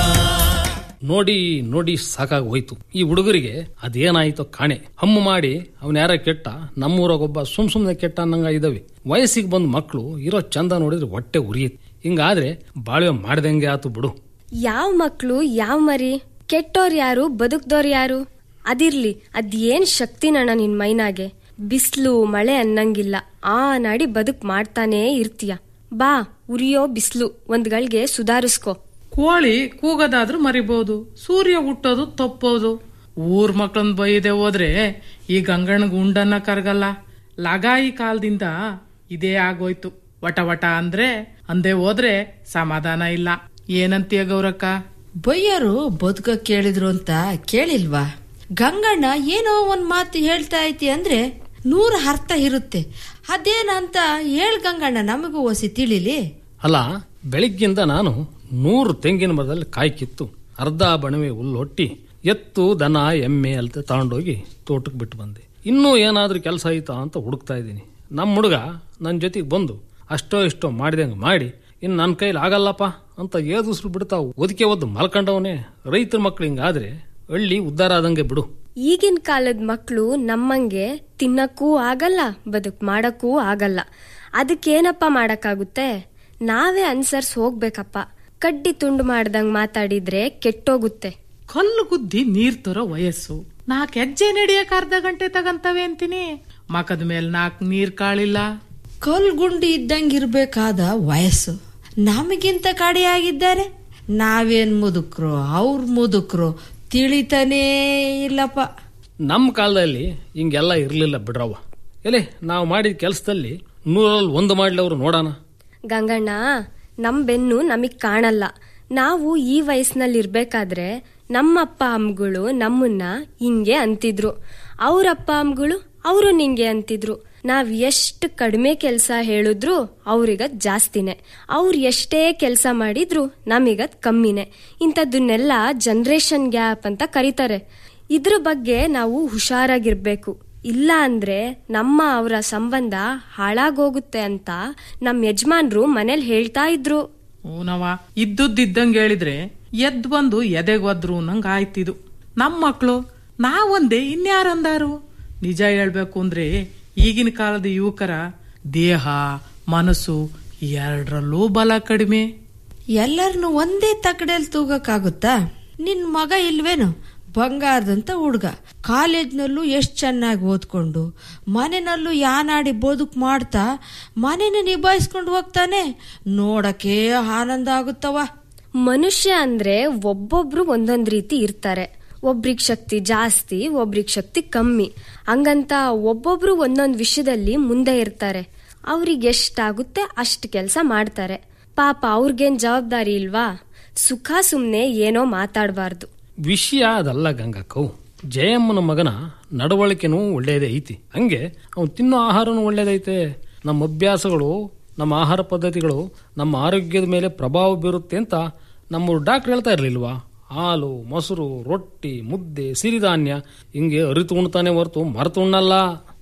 ನೋಡಿ ನೋಡಿ ಸಾಕಾಗಿ ಹೋಯ್ತು ಈ ಹುಡುಗರಿಗೆ ಅದೇನಾಯ್ತೋ ಕಾಣೆ ಹಮ್ಮು ಮಾಡಿ ಅವನ್ ಯಾರ ಕೆಟ್ಟ ನಮ್ಮೂರಾಗೊಬ್ಬ ಸುಮ್ ಸುಮ್ನೆ ಕೆಟ್ಟ ಅನ್ನಂಗ ಇದಾವೆ ವಯಸ್ಸಿಗೆ ಬಂದ್ ಮಕ್ಕಳು ಇರೋ ಚಂದ ನೋಡಿದ್ರೆ ಹೊಟ್ಟೆ ಉರಿಯತ್ ಹಿಂಗಾದ್ರೆ ಬಾಳ್ವೆ ಮಾಡ್ದಂಗೆ ಆತು ಬಿಡು ಯಾವ ಮಕ್ಳು ಯಾವ ಮರಿ ಕೆಟ್ಟೋರ್ ಯಾರು ಬದುಕ್ದೋರ್ ಯಾರು ಅದಿರ್ಲಿ ಅದೇನ್ ಶಕ್ತಿನಣ್ಣ ನಿನ್ ಮೈನಾಗೆ ಬಿಸ್ಲು ಮಳೆ ಅನ್ನಂಗಿಲ್ಲ ಆ ನಾಡಿ ಬದುಕ್ ಮಾಡ್ತಾನೇ ಇರ್ತೀಯ ಬಾ ಉರಿಯೋ ಬಿಸ್ಲು ಒಂದ್ಗಳಿಗೆ ಸುಧಾರಿಸ್ಕೋ ಕೋಳಿ ಕೂಗೋದಾದ್ರೂ ಮರಿಬಹುದು ಸೂರ್ಯ ಹುಟ್ಟೋದು ತಪ್ಪೋದು ಊರ್ ಮಕ್ಳನ್ ಬೈದೆ ಹೋದ್ರೆ ಈ ಗಂಗಣ್ಣಗ್ ಉಂಡನ್ನ ಕರಗಲ್ಲ ಲಗಾಯಿ ಕಾಲದಿಂದ ಇದೇ ಆಗೋಯ್ತು ವಟ ವಟ ಅಂದ್ರೆ ಅಂದೇ ಹೋದ್ರೆ ಸಮಾಧಾನ ಇಲ್ಲ ಏನಂತೀಯ ಗೌರಕ್ಕ ಬೈಯರು ಬದುಕ ಕೇಳಿದ್ರು ಅಂತ ಕೇಳಿಲ್ವಾ ಗಂಗಣ್ಣ ಏನೋ ಒಂದ್ ಮಾತು ಹೇಳ್ತಾ ಐತಿ ಅಂದ್ರೆ ನೂರ ಅರ್ಥ ಇರುತ್ತೆ ಅದೇನಂತ ಹೇಳ್ ಗಂಗಣ್ಣ ನಮಗೂ ಒಸಿ ತಿಳಿಲಿ ಅಲ್ಲ ಬೆಳಿಗ್ಗಿಂದ ನಾನು ನೂರು ತೆಂಗಿನ ಮರದಲ್ಲಿ ಕಾಯಿ ಕಿತ್ತು ಅರ್ಧ ಬಣವೆ ಹುಲ್ಲು ಹೊಟ್ಟಿ ಎತ್ತು ದನ ಎಮ್ಮೆ ಅಲ್ತೆ ತಗೊಂಡೋಗಿ ತೋಟಕ್ಕೆ ಬಿಟ್ಟು ಬಂದೆ ಇನ್ನೂ ಏನಾದ್ರೂ ಕೆಲಸ ಆಯ್ತಾ ಅಂತ ಹುಡುಕ್ತಾ ಇದ್ದೀನಿ ನಮ್ಮ ಹುಡುಗ ನನ್ನ ಜೊತೆಗೆ ಬಂದು ಅಷ್ಟೋ ಇಷ್ಟೋ ಮಾಡಿದಂಗೆ ಮಾಡಿ ಇನ್ನು ನನ್ನ ಕೈಲಿ ಆಗಲ್ಲಪ್ಪ ಅಂತ ಏದುಸ್ರು ಬಿಡ್ತಾ ಒದಕೆ ಒದ್ದು ಮಲ್ಕೊಂಡವನೇ ರೈತರ ಮಕ್ಳು ಹಿಂಗಾದ್ರೆ ಹಳ್ಳಿ ಉದ್ಧಾರ ಆದಂಗೆ ಬಿಡು ಈಗಿನ ಕಾಲದ ಮಕ್ಳು ನಮ್ಮಂಗೆ ತಿನ್ನಕ್ಕೂ ಆಗಲ್ಲ ಬದುಕ್ ಮಾಡಕ್ಕೂ ಆಗಲ್ಲ ಅದಕ್ಕೇನಪ್ಪ ಮಾಡಕ್ಕಾಗುತ್ತೆ ನಾವೇ ಅನ್ಸರ್ಸ್ ಹೋಗ್ಬೇಕಪ್ಪ ಕಡ್ಡಿ ತುಂಡು ಮಾಡ್ದಂಗ್ ಮಾತಾಡಿದ್ರೆ ಕೆಟ್ಟೋಗುತ್ತೆ ಕಲ್ಲು ಗುದ್ದಿ ನೀರ್ ತರೋ ವಯಸ್ಸು ನಾಲ್ಕು ಹೆಜ್ಜೆ ನಡೆಯಕ್ ಅರ್ಧ ಗಂಟೆ ತಗಂತವೆ ಅಂತೀನಿ ಮಕದ ಮೇಲೆ ನಾಲ್ಕು ನೀರ್ ಕಾಳಿಲ್ಲ ಕಲ್ಗುಂಡಿ ಇದ್ದಂಗಿರ್ಬೇಕಾದ ವಯಸ್ಸು ನಮಗಿಂತ ಕಡೆಯಾಗಿದ್ದಾರೆ ನಾವೇನ್ ಮುದುಕ್ರು ಅವ್ರ ಮುದುಕ್ರು ತಿಳಿತಾನೇ ಇಲ್ಲಪ್ಪ ನಮ್ಮ ಕಾಲದಲ್ಲಿ ಹಿಂಗೆಲ್ಲ ಇರಲಿಲ್ಲ ಬಿಡ್ರವ್ವ ಎಲೆ ನಾವು ಮಾಡಿದ ಕೆಲಸದಲ್ಲಿ ನೂರಲ್ಲಿ ಒಂದು ಮಾಡ್ಲವ್ರು ನೋಡೋಣ ಗಂಗಣ್ಣ ನಮ್ ಬೆನ್ನು ನಮಗ್ ಕಾಣಲ್ಲ ನಾವು ಈ ವಯಸ್ಸಿನಲ್ಲಿ ಇರ್ಬೇಕಾದ್ರೆ ನಮ್ಮಪ್ಪ ಅಮ್ಮಗಳು ನಮ್ಮನ್ನ ಹಿಂಗೆ ಅಂತಿದ್ರು ಅವ್ರಪ್ಪ ಅಮ್ಮಗಳು ಅವರು ನಿಂಗೆ ಅಂತಿದ್ರು ನಾವ್ ಎಷ್ಟು ಕಡಿಮೆ ಕೆಲಸ ಹೇಳಿದ್ರು ಅವ್ರಿಗ ಜಾಸ್ತಿನೇ ಅವ್ರು ಎಷ್ಟೇ ಕೆಲಸ ಮಾಡಿದ್ರು ನಮಿಗದ್ ಕಮ್ಮಿನೇ ಇಂಥದ್ದನ್ನೆಲ್ಲ ಜನರೇಷನ್ ಗ್ಯಾಪ್ ಅಂತ ಕರೀತಾರೆ ಇದ್ರ ಬಗ್ಗೆ ನಾವು ಹುಷಾರಾಗಿರ್ಬೇಕು ಇಲ್ಲ ಅಂದ್ರೆ ನಮ್ಮ ಅವರ ಸಂಬಂಧ ಹಾಳಾಗೋಗುತ್ತೆ ಅಂತ ನಮ್ ಯಜಮಾನ್ರು ಮನೇಲಿ ಹೇಳ್ತಾ ಇದ್ರು ಊನವ ಇದ್ದುದಿದ್ದಂಗೆ ಹೇಳಿದ್ರೆ ಎದ್ ಬಂದು ಎದೆಗ್ ಒದ್ರು ನಂಗ ಆಯ್ತಿದು ನಮ್ ಮಕ್ಳು ನಾವೊಂದೇ ಇನ್ಯಾರಂದಾರು ನಿಜ ಹೇಳ್ಬೇಕು ಅಂದ್ರೆ ಈಗಿನ ಕಾಲದ ಯುವಕರ ದೇಹ ಮನಸ್ಸು ಎರಡರಲ್ಲೂ ಬಲ ಕಡಿಮೆ ಎಲ್ಲರನ್ನು ಒಂದೇ ತಕಡೆಯಲ್ಲಿ ತೂಗಕ್ಕಾಗುತ್ತಾ ನಿನ್ ಮಗ ಇಲ್ವೇನು ಬಂಗಾರದಂತ ಹುಡ್ಗ ಕಾಲೇಜ್ನಲ್ಲೂ ಎಷ್ಟು ಚೆನ್ನಾಗಿ ಓದ್ಕೊಂಡು ಮನೆಯಲ್ಲೂ ಯಾನಾಡಿ ಬದುಕು ಮಾಡ್ತಾ ಮನೆನ ನಿಭಾಯಿಸ್ಕೊಂಡು ಹೋಗ್ತಾನೆ ನೋಡಕ್ಕೆ ಆನಂದ ಆಗುತ್ತವ ಮನುಷ್ಯ ಅಂದ್ರೆ ಒಬ್ಬೊಬ್ರು ಒಂದೊಂದ್ ರೀತಿ ಇರ್ತಾರೆ ಒಬ್ರಿಗ್ ಶಕ್ತಿ ಜಾಸ್ತಿ ಒಬ್ರಿಗ್ ಶಕ್ತಿ ಕಮ್ಮಿ ಹಂಗಂತ ಒಬ್ಬೊಬ್ರು ಒಂದೊಂದ್ ವಿಷಯದಲ್ಲಿ ಮುಂದೆ ಇರ್ತಾರೆ ಅವ್ರಿಗೆ ಎಷ್ಟಾಗುತ್ತೆ ಅಷ್ಟು ಕೆಲಸ ಮಾಡ್ತಾರೆ ಪಾಪ ಅವ್ರಿಗೇನ್ ಜವಾಬ್ದಾರಿ ಇಲ್ವಾ ಸುಖ ಸುಮ್ನೆ ಏನೋ ಮಾತಾಡಬಾರ್ದು ವಿಷಯ ಅದಲ್ಲ ಗಂಗಕ್ಕವು ಜಯಮ್ಮನ ಮಗನ ನಡವಳಿಕೆನೂ ಒಳ್ಳೇದೇ ಐತಿ ಹಂಗೆ ಅವ್ನು ತಿನ್ನೋ ಆಹಾರನೂ ಒಳ್ಳೇದೈತೆ ನಮ್ಮ ಅಭ್ಯಾಸಗಳು ನಮ್ಮ ಆಹಾರ ಪದ್ಧತಿಗಳು ನಮ್ಮ ಆರೋಗ್ಯದ ಮೇಲೆ ಪ್ರಭಾವ ಬೀರುತ್ತೆ ಅಂತ ನಮ್ಮ ಡಾಕ್ಟರ್ ಹೇಳ್ತಾ ಇರ್ಲಿಲ್ವಾ ಹಾಲು ಮೊಸರು ರೊಟ್ಟಿ ಮುದ್ದೆ ಸಿರಿಧಾನ್ಯ ಹಿಂಗೆ ಅರಿತು ಉಣ್ತಾನೆ ಹೊರತು ಮರೆತು ಉಣ್ಣಲ್ಲ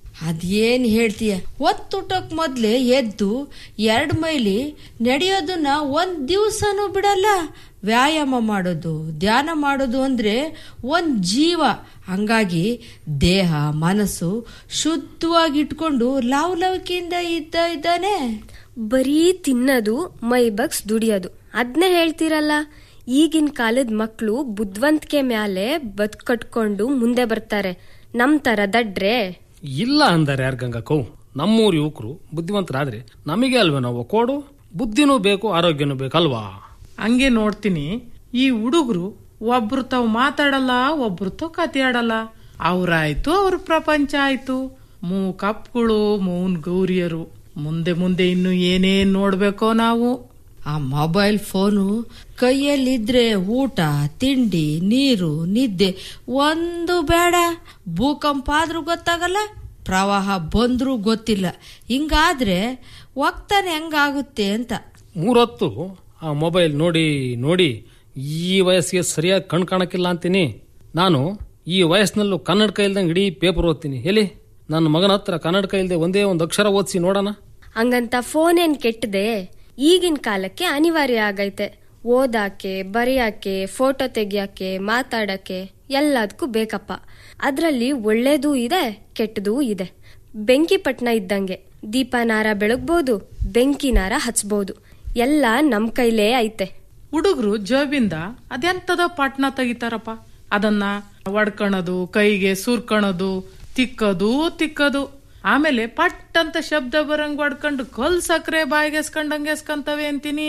ಅದೇನ್ ಹೇಳ್ತೀಯ ಒತ್ತುಟಕ್ ಮೊದ್ಲೇ ಎದ್ದು ಎರಡ್ ಮೈಲಿ ನಡೆಯೋದನ್ನ ಒಂದ್ ದಿವ್ಸನೂ ಬಿಡಲ್ಲ ವ್ಯಾಯಾಮ ಮಾಡೋದು ಧ್ಯಾನ ಮಾಡೋದು ಅಂದ್ರೆ ಒಂದ್ ಜೀವ ಹಂಗಾಗಿ ದೇಹ ಮನಸ್ಸು ಶುದ್ಧವಾಗಿ ಇಟ್ಕೊಂಡು ಲವಲವಿಕೆಯಿಂದ ಇದ್ದ ಇದ್ದಾನೆ ಬರೀ ತಿನ್ನೋದು ಮೈ ಬಗ್ಸ್ ದುಡಿಯೋದು ಅದ್ನೇ ಹೇಳ್ತೀರಲ್ಲ ಈಗಿನ ಕಾಲದ ಮಕ್ಕಳು ಬುದ್ಧಿವಂತಿಕೆ ಮ್ಯಾಲೆ ಬದುಕು ಕಟ್ಕೊಂಡು ಮುಂದೆ ಬರ್ತಾರೆ ನಮ್ ತರ ದಡ್ರೆ ಇಲ್ಲ ಅಂದಾರೆ ಯಾರು ಗಂಗಕ್ಕೋ ನಮ್ಮೂರು ಯುವಕರು ಬುದ್ಧಿವಂತರಾದ್ರೆ ನಮಗೆ ಅಲ್ವೇ ನಾವು ಕೊಡು ಬುದ್ಧಿನೂ ಬೇಕು ಆರೋಗ್ಯನೂ ಬೇಕಲ್ವಾ ಹಂಗೆ ನೋಡ್ತೀನಿ ಈ ಹುಡುಗರು ಒಬ್ರು ತಾವ್ ಮಾತಾಡಲ್ಲ ಒಬ್ರು ತಾವ್ ಕತೆ ಆಡಲ್ಲ ಅವ್ರಾಯ್ತು ಅವ್ರ ಪ್ರಪಂಚ ಆಯ್ತು ಮೂ ಕಪ್ಗಳು ಮೂನ್ ಗೌರಿಯರು ಮುಂದೆ ಮುಂದೆ ಇನ್ನು ಏನೇನ್ ನೋಡ್ಬೇಕೋ ನಾವು ಆ ಮೊಬೈಲ್ ಫೋನು ಕೈಯಲ್ಲಿದ್ರೆ ಊಟ ತಿಂಡಿ ನೀರು ನಿದ್ದೆ ಒಂದು ಬೇಡ ಭೂಕಂಪ ಆದ್ರೂ ಗೊತ್ತಾಗಲ್ಲ ಪ್ರವಾಹ ಬಂದ್ರೂ ಗೊತ್ತಿಲ್ಲ ಹಿಂಗಾದ್ರೆ ಒಗ್ತಾನೆ ಹೆಂಗಾಗುತ್ತೆ ಅಂತ ಮೂರೊತ್ತು ಆ ಮೊಬೈಲ್ ನೋಡಿ ನೋಡಿ ಈ ವಯಸ್ಸಿಗೆ ಸರಿಯಾಗಿ ಕಣ್ ಕಾಣಕ್ಕಿಲ್ಲ ಅಂತೀನಿ ನಾನು ಈ ವಯಸ್ಸಿನಲ್ಲೂ ಕನ್ನಡಕ ಇಲ್ದಂಗೆ ಇಡೀ ಪೇಪರ್ ಓದ್ತೀನಿ ಎಲ್ಲಿ ನನ್ನ ಮಗನ ಹತ್ರ ಕನ್ನಡಕ ಇಲ್ಲದೆ ಒಂದೇ ಒಂದು ಅಕ್ಷರ ಓದಿಸಿ ನೋಡೋಣ ಹಂಗಂತ ಫೋನ್ ಏನ್ ಕೆಟ್ಟದೆ ಈಗಿನ ಕಾಲಕ್ಕೆ ಅನಿವಾರ್ಯ ಆಗೈತೆ ಓದಾಕೆ ಬರೆಯಾಕೆ ಫೋಟೋ ತೆಗಿಯಕ್ಕೆ ಮಾತಾಡಕ್ಕೆ ಎಲ್ಲದಕ್ಕೂ ಬೇಕಪ್ಪ ಅದ್ರಲ್ಲಿ ಒಳ್ಳೇದೂ ಇದೆ ಕೆಟ್ಟದೂ ಇದೆ ಬೆಂಕಿ ಪಟ್ನ ಇದ್ದಂಗೆ ದೀಪನಾರ ಬೆಳಗ್ಬೋದು ಬೆಂಕಿನಾರ ಹಚ್ಬೋದು ಎಲ್ಲ ನಮ್ ಕೈಲೇ ಐತೆ ಹುಡುಗರು ಜೋಬಿಂದ ಅದೆಂತದ ಪಟ್ನ ತೆಗಿತಾರಪ್ಪ ಅದನ್ನ ಒಡ್ಕಣದು ಕೈಗೆ ಸುರ್ಕಣದು ತಿಕ್ಕದು ತಿಕ್ಕದು ಆಮೇಲೆ ಪಟ್ ಅಂತ ಶಬ್ದ ಬರಂಗ್ ಹೊಡ್ಕೊಂಡು ಕಲ್ ಸಕ್ರೆ ಬಾಯಿಗೆ ಎಸ್ಕೊಂಡಂಗೆ ಎಸ್ಕೊಂತವೆ ಅಂತೀನಿ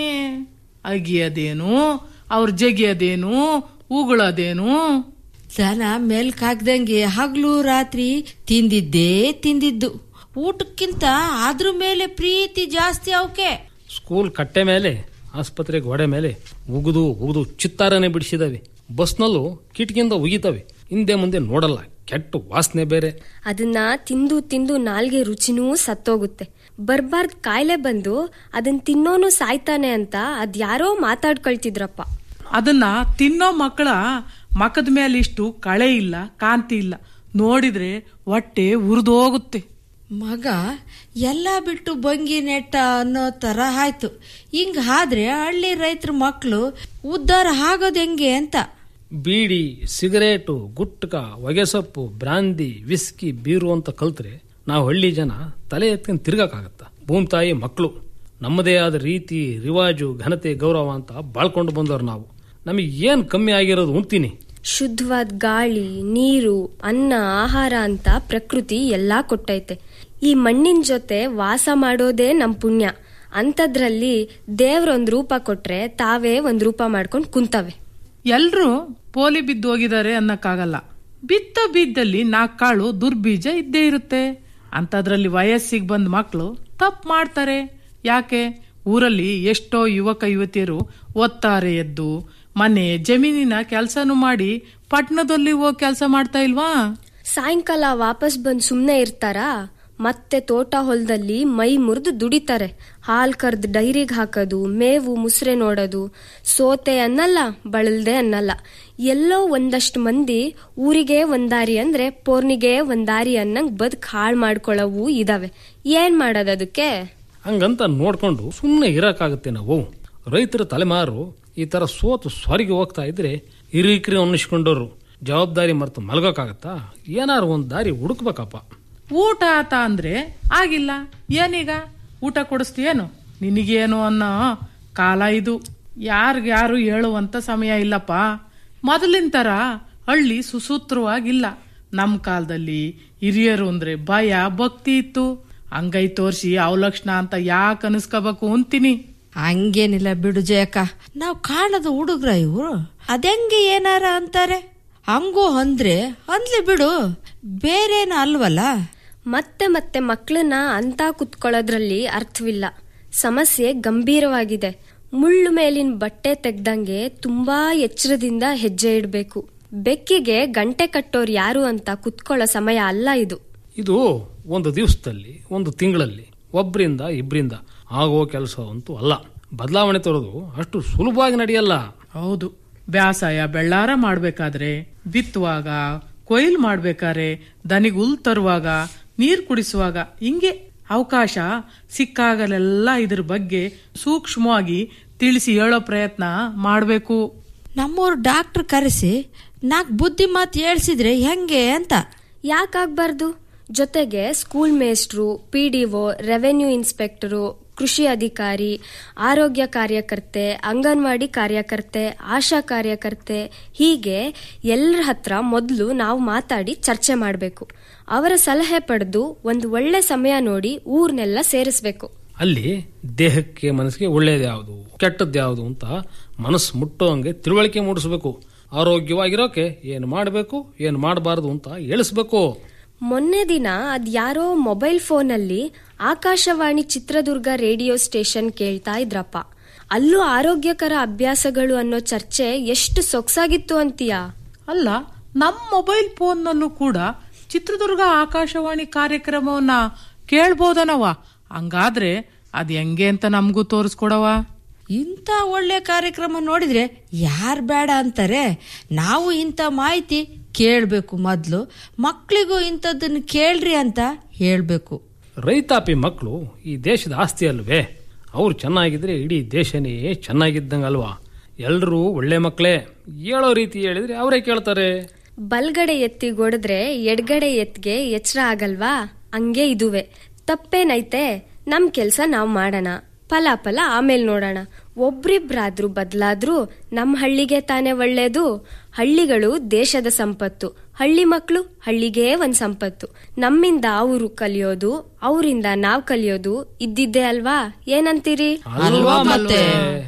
ಅಗಿಯದೇನು ಅವ್ರ ಜಗಿಯದೇನು ಉಗುಳದೇನು ದನ ಮೇಲ್ಕ್ ಹಾಕ್ದಂಗೆ ಹಗ್ಲು ರಾತ್ರಿ ತಿಂದಿದ್ದೇ ತಿಂದಿದ್ದು ಊಟಕ್ಕಿಂತ ಅದ್ರ ಮೇಲೆ ಪ್ರೀತಿ ಜಾಸ್ತಿ ಅವಕ್ಕೆ ಸ್ಕೂಲ್ ಕಟ್ಟೆ ಮೇಲೆ ಆಸ್ಪತ್ರೆ ಗೋಡೆ ಮೇಲೆ ಉಗಿದು ಉಗಿದು ಚಿತ್ತಾರನೆ ಬಿಡಿಸಿದವೆ ಬಸ್ನಲ್ಲೂ ಕಿಟಕಿಯಿಂದ ಉಗಿತವೆ ಹಿಂದೆ ಮುಂದೆ ನೋಡಲ್ಲ ಕೆಟ್ಟ ವಾಸನೆ ಬೇರೆ ಅದನ್ನ ತಿಂದು ತಿಂದು ನಾಲ್ಗೆ ರುಚಿನೂ ಸತ್ತೋಗುತ್ತೆ ಬರ್ಬಾರ್ದ್ ಕಾಯಿಲೆ ಬಂದು ಅದನ್ ತಿನ್ನೋನು ಸಾಯ್ತಾನೆ ಅಂತ ಅದ್ಯಾರೋ ಮಾತಾಡ್ಕೊಳ್ತಿದ್ರಪ್ಪ ಅದನ್ನ ತಿನ್ನೋ ಮಕ್ಕಳ ಮಕದ ಮೇಲೆ ಇಷ್ಟು ಕಳೆ ಇಲ್ಲ ಕಾಂತಿ ಇಲ್ಲ ನೋಡಿದ್ರೆ ಹೊಟ್ಟೆ ಉರಿದೋಗುತ್ತೆ ಮಗ ಎಲ್ಲ ಬಿಟ್ಟು ಬಂಗಿ ನೆಟ್ಟ ಅನ್ನೋ ತರ ಆಯ್ತು ಹಿಂಗ ಆದ್ರೆ ಹಳ್ಳಿ ರೈತರ ಮಕ್ಕಳು ಉದ್ಧಾರ ಆಗೋದ್ ಹೆಂಗೆ ಅಂತ ಬೀಡಿ ಸಿಗರೇಟು ಗುಟ್ಕ ಹೊಗೆಸೊಪ್ಪು ಬ್ರಾಂದಿ ವಿಸ್ಕಿ ಬೀರು ಅಂತ ಕಲ್ತ್ರೆ ನಾವು ಹಳ್ಳಿ ಜನ ತಲೆ ಎತ್ಕೊಂಡು ತಿರ್ಗಕ್ಕಾಗತ್ತ ಭೂಮಿ ತಾಯಿ ಮಕ್ಕಳು ನಮ್ಮದೇ ಆದ ರೀತಿ ರಿವಾಜು ಘನತೆ ಗೌರವ ಅಂತ ಬಾಳ್ಕೊಂಡು ಬಂದವ್ರು ನಾವು ನಮಗೆ ಏನ್ ಕಮ್ಮಿ ಆಗಿರೋದು ಉಣ್ತೀನಿ ಶುದ್ಧವಾದ ಗಾಳಿ ನೀರು ಅನ್ನ ಆಹಾರ ಅಂತ ಪ್ರಕೃತಿ ಎಲ್ಲಾ ಕೊಟ್ಟೈತೆ ಈ ಮಣ್ಣಿನ ಜೊತೆ ವಾಸ ಮಾಡೋದೇ ನಮ್ ಪುಣ್ಯ ಅಂಥದ್ರಲ್ಲಿ ದೇವ್ರೊಂದ್ ರೂಪ ಕೊಟ್ರೆ ತಾವೇ ಒಂದ್ ರೂಪ ಮಾಡ್ಕೊಂಡ್ ಕುಂತವೆ ಎಲ್ರೂ ಪೋಲಿ ಬಿದ್ದು ಹೋಗಿದ್ದಾರೆ ಅನ್ನಕ್ಕಾಗಲ್ಲ ಬಿತ್ತ ಬೀದ್ದಲ್ಲಿ ನಾಲ್ಕು ಕಾಳು ದುರ್ಬೀಜ ಇದ್ದೇ ಇರುತ್ತೆ ಅಂಥದ್ರಲ್ಲಿ ವಯಸ್ಸಿಗೆ ಬಂದ ಮಕ್ಕಳು ತಪ್ಪು ಮಾಡ್ತಾರೆ ಯಾಕೆ ಊರಲ್ಲಿ ಎಷ್ಟೋ ಯುವಕ ಯುವತಿಯರು ಓದ್ತಾರೆ ಎದ್ದು ಮನೆ ಜಮೀನಿನ ಕೆಲಸನೂ ಮಾಡಿ ಪಟ್ಟಣದಲ್ಲಿ ಹೋಗಿ ಕೆಲಸ ಮಾಡ್ತಾ ಇಲ್ವಾ ಸಾಯಂಕಾಲ ವಾಪಸ್ ಬಂದ್ ಸುಮ್ನೆ ಇರ್ತಾರಾ ಮತ್ತೆ ತೋಟ ಹೊಲದಲ್ಲಿ ಮೈ ಮುರಿದು ದುಡಿತಾರೆ ಹಾಲ್ ಕರ್ದ್ ಡೈರಿಗೆ ಹಾಕೋದು ಮೇವು ಮುಸ್ರೆ ನೋಡೋದು ಸೋತೆ ಅನ್ನಲ್ಲ ಬಳಲ್ದೆ ಅನ್ನಲ್ಲ ಎಲ್ಲೋ ಒಂದಷ್ಟು ಮಂದಿ ಊರಿಗೆ ಒಂದಾರಿ ಅಂದ್ರೆ ಪೋರ್ನಿಗೆ ಒಂದಾರಿ ಅನ್ನಂಗ್ ಬದುಕ್ ಹಾಳ್ ಮಾಡ್ಕೊಳ್ಳವು ಇದಾವೆ ಏನ್ ಮಾಡೋದು ಅದಕ್ಕೆ ಹಂಗಂತ ನೋಡ್ಕೊಂಡು ಸುಮ್ಮನೆ ಇರಕ್ಕಾಗುತ್ತೆ ನಾವು ರೈತರ ತಲೆಮಾರು ಈ ತರ ಸೋತು ಸ್ವರಿಗೆ ಹೋಗ್ತಾ ಇದ್ರೆ ಹಿರಿಕರಿ ಅನ್ನಿಸ್ಕೊಂಡವ್ರು ಜವಾಬ್ದಾರಿ ಮರೆತು ಮಲ್ಗೋಕ್ಕಾಗತ್ತಾ ಏನಾರು ಒಂದ್ ದಾರಿ ಹುಡುಕ್ಬೇಕಪ್ಪ ಊಟ ಆತ ಅಂದ್ರೆ ಆಗಿಲ್ಲ ಏನೀಗ ಊಟ ಕೊಡಿಸ್ತೀಯೇನು ನಿನಗೇನು ಅನ್ನೋ ಕಾಲ ಇದು ಯಾರಿಗ್ಯಾರು ಹೇಳುವಂತ ಸಮಯ ಇಲ್ಲಪ್ಪ ಮೊದಲಿನ ತರ ಹಳ್ಳಿ ಸುಸೂತ್ರವಾಗಿಲ್ಲ ನಮ್ಮ ಕಾಲದಲ್ಲಿ ಹಿರಿಯರು ಅಂದ್ರೆ ಭಯ ಭಕ್ತಿ ಇತ್ತು ಅಂಗೈ ತೋರಿಸಿ ಅವಲಕ್ಷಣ ಅಂತ ಯಾಕೆ ಅನಿಸ್ಕೋಬೇಕು ಅಂತೀನಿ ಹಂಗೇನಿಲ್ಲ ಬಿಡು ಜಯಕ್ಕ ನಾವ್ ಕಾಣದ ಹುಡುಗ್ರ ಇವ್ರು ಅದೆಂಗೆ ಏನಾರ ಅಂತಾರೆ ಹಂಗೂ ಅಂದ್ರೆ ಅಂದ್ಲಿ ಬಿಡು ಬೇರೇನು ಅಲ್ವಲ್ಲ ಮತ್ತೆ ಮತ್ತೆ ಮಕ್ಕಳನ್ನ ಅಂತ ಕುತ್ಕೊಳ್ಳೋದ್ರಲ್ಲಿ ಅರ್ಥವಿಲ್ಲ ಸಮಸ್ಯೆ ಗಂಭೀರವಾಗಿದೆ ಮುಳ್ಳು ಮೇಲಿನ ಬಟ್ಟೆ ತೆಗ್ದಂಗೆ ತುಂಬಾ ಎಚ್ಚರದಿಂದ ಹೆಜ್ಜೆ ಇಡಬೇಕು ಬೆಕ್ಕಿಗೆ ಗಂಟೆ ಕಟ್ಟೋರ್ ಯಾರು ಅಂತ ಕುತ್ಕೊಳ್ಳೋ ಸಮಯ ಅಲ್ಲ ಇದು ಇದು ಒಂದು ದಿವಸದಲ್ಲಿ ಒಂದು ತಿಂಗಳಲ್ಲಿ ಒಬ್ಬರಿಂದ ಇಬ್ಬರಿಂದ ಆಗೋ ಕೆಲಸ ಅಂತೂ ಅಲ್ಲ ಬದಲಾವಣೆ ತರೋದು ಅಷ್ಟು ಸುಲಭವಾಗಿ ನಡೆಯಲ್ಲ ಹೌದು ಬ್ಯಾಸಾಯ ಬೆಳ್ಳಾರ ಮಾಡ್ಬೇಕಾದ್ರೆ ಬಿತ್ತುವಾಗ ಕೊಯ್ಲು ಮಾಡ್ಬೇಕಾದ್ರೆ ದನಿಗ್ ಹುಲ್ ತರುವಾಗ ನೀರ್ ಕುಡಿಸುವಾಗ ಹಿಂಗೆ ಅವಕಾಶ ಸಿಕ್ಕಾಗಲೆಲ್ಲ ಇದ್ರ ಬಗ್ಗೆ ಸೂಕ್ಷ್ಮವಾಗಿ ತಿಳಿಸಿ ಹೇಳೋ ಪ್ರಯತ್ನ ಮಾಡಬೇಕು ನಮ್ಮೂರ್ ಡಾಕ್ಟರ್ ಕರೆಸಿ ನಾಕ್ ಬುದ್ಧಿ ಮಾತು ಹೇಳ್ಸಿದ್ರೆ ಹೆಂಗೆ ಅಂತ ಯಾಕಾಗ್ಬಾರ್ದು ಜೊತೆಗೆ ಸ್ಕೂಲ್ ಮೇಸ್ಟ್ರು P D O revenue inspector ಕೃಷಿ ಅಧಿಕಾರಿ ಆರೋಗ್ಯ ಕಾರ್ಯಕರ್ತೆ ಅಂಗನವಾಡಿ ಕಾರ್ಯಕರ್ತೆ ಆಶಾ ಕಾರ್ಯಕರ್ತೆ ಹೀಗೆ ಎಲ್ಲರ ಹತ್ರ ಮೊದಲು ನಾವು ಮಾತಾಡಿ ಚರ್ಚೆ ಮಾಡಬೇಕು ಅವರ ಸಲಹೆ ಪಡೆದು ಒಂದು ಒಳ್ಳೆ ಸಮಯ ನೋಡಿ ಊರ್ನೆಲ್ಲ ಸೇರಿಸ್ಬೇಕು ಅಲ್ಲಿ ದೇಹಕ್ಕೆ ಮನಸ್ಸಿಗೆ ಒಳ್ಳೇದು ಯಾವುದು ಕೆಟ್ಟದ್ದು ಯಾವುದು ಅಂತ ಮನಸ್ಸು ಮುಟ್ಟೋ ಹಂಗೆ ತಿಳುವಳಿಕೆ ಮೂಡಿಸ್ಬೇಕು ಆರೋಗ್ಯವಾಗಿರೋಕೆ ಏನು ಮಾಡಬೇಕು ಏನು ಮಾಡಬಾರದು ಅಂತ ಹೇಳಿಸ್ಬೇಕು ಮೊನ್ನೆ ದಿನ ಅದ್ಯಾರೋ ಮೊಬೈಲ್ ಫೋನಲ್ಲಿ ಆಕಾಶವಾಣಿ ಚಿತ್ರದುರ್ಗ ರೇಡಿಯೋ ಸ್ಟೇಷನ್ ಕೇಳ್ತಾ ಇದ್ರಪ್ಪ ಅಲ್ಲೂ ಆರೋಗ್ಯಕರ ಅಭ್ಯಾಸಗಳು ಅನ್ನೋ ಚರ್ಚೆ ಎಷ್ಟು ಸೊಗಸಾಗಿತ್ತು ಅಂತೀಯಾ ಅಲ್ಲ ನಮ್ಮ ಮೊಬೈಲ್ ಫೋನ್ನಲ್ಲೂ ಕೂಡ ಚಿತ್ರದುರ್ಗ ಆಕಾಶವಾಣಿ ಕಾರ್ಯಕ್ರಮವನ್ನ ಕೇಳ್ಬೋದನವ ಹಂಗಾದ್ರೆ ಅದ್ ಹೆಂಗೆ ಅಂತ ನಮಗೂ ತೋರಿಸ್ಕೊಡವ ಇಂಥ ಒಳ್ಳೆ ಕಾರ್ಯಕ್ರಮ ನೋಡಿದ್ರೆ ಯಾರು ಬೇಡ ಅಂತಾರೆ ನಾವು ಇಂಥ ಮಾಹಿತಿ ಕೇಳಬೇಕು ಮೊದಲು ಮಕ್ಕಳಿಗೂ ಇಂಥದ್ದನ್ನು ಕೇಳ್ರಿ ಅಂತ ಹೇಳಬೇಕು ರೈತಾಪಿ ಮಕ್ಕಳು ಈ ದೇಶದ ಆಸ್ತಿ ಅಲ್ವೇ ಅವ್ರು ಚೆನ್ನಾಗಿದ್ರೆ ಇಡೀ ದೇಶನೇ ಚೆನ್ನಾಗಿದ್ದಂಗಲ್ವಾ ಎಲ್ರೂ ಒಳ್ಳೆ ಮಕ್ಕಳೇ ಹೇಳೋ ರೀತಿ ಹೇಳಿದ್ರೆ ಅವರೇ ಕೇಳ್ತಾರೆ ಬಲ್ಗಡೆ ಎತ್ತಿಗೊಡಿದ್ರೆ ಎಡ್ಗಡೆ ಎತ್ಗೆ ಎಚ್ಚರ ಆಗಲ್ವಾ ಹಂಗೆ ಇದುವೆ ತಪ್ಪೇನೈತೆ ನಮ್ ಕೆಲ್ಸ ನಾವ್ ಮಾಡೋಣ ಫಲ ಫಲ ಆಮೇಲೆ ನೋಡೋಣ ಒಬ್ರಿಬ್ರಾದ್ರೂ ಬದಲಾದ್ರೂ ನಮ್ ಹಳ್ಳಿಗೆ ತಾನೇ ಒಳ್ಳೇದು ಹಳ್ಳಿಗಳು ದೇಶದ ಸಂಪತ್ತು ಹಳ್ಳಿ ಮಕ್ಕಳು ಹಳ್ಳಿಗೇ ಒಂದ್ ಸಂಪತ್ತು ನಮ್ಮಿಂದ ಅವರು ಕಲಿಯೋದು ಅವರಿಂದ ನಾವ್ ಕಲಿಯೋದು ಇದ್ದಿದ್ದೇ ಅಲ್ವಾ ಏನಂತೀರಿ ಅಲ್ವಾ ಮತ್ತೆ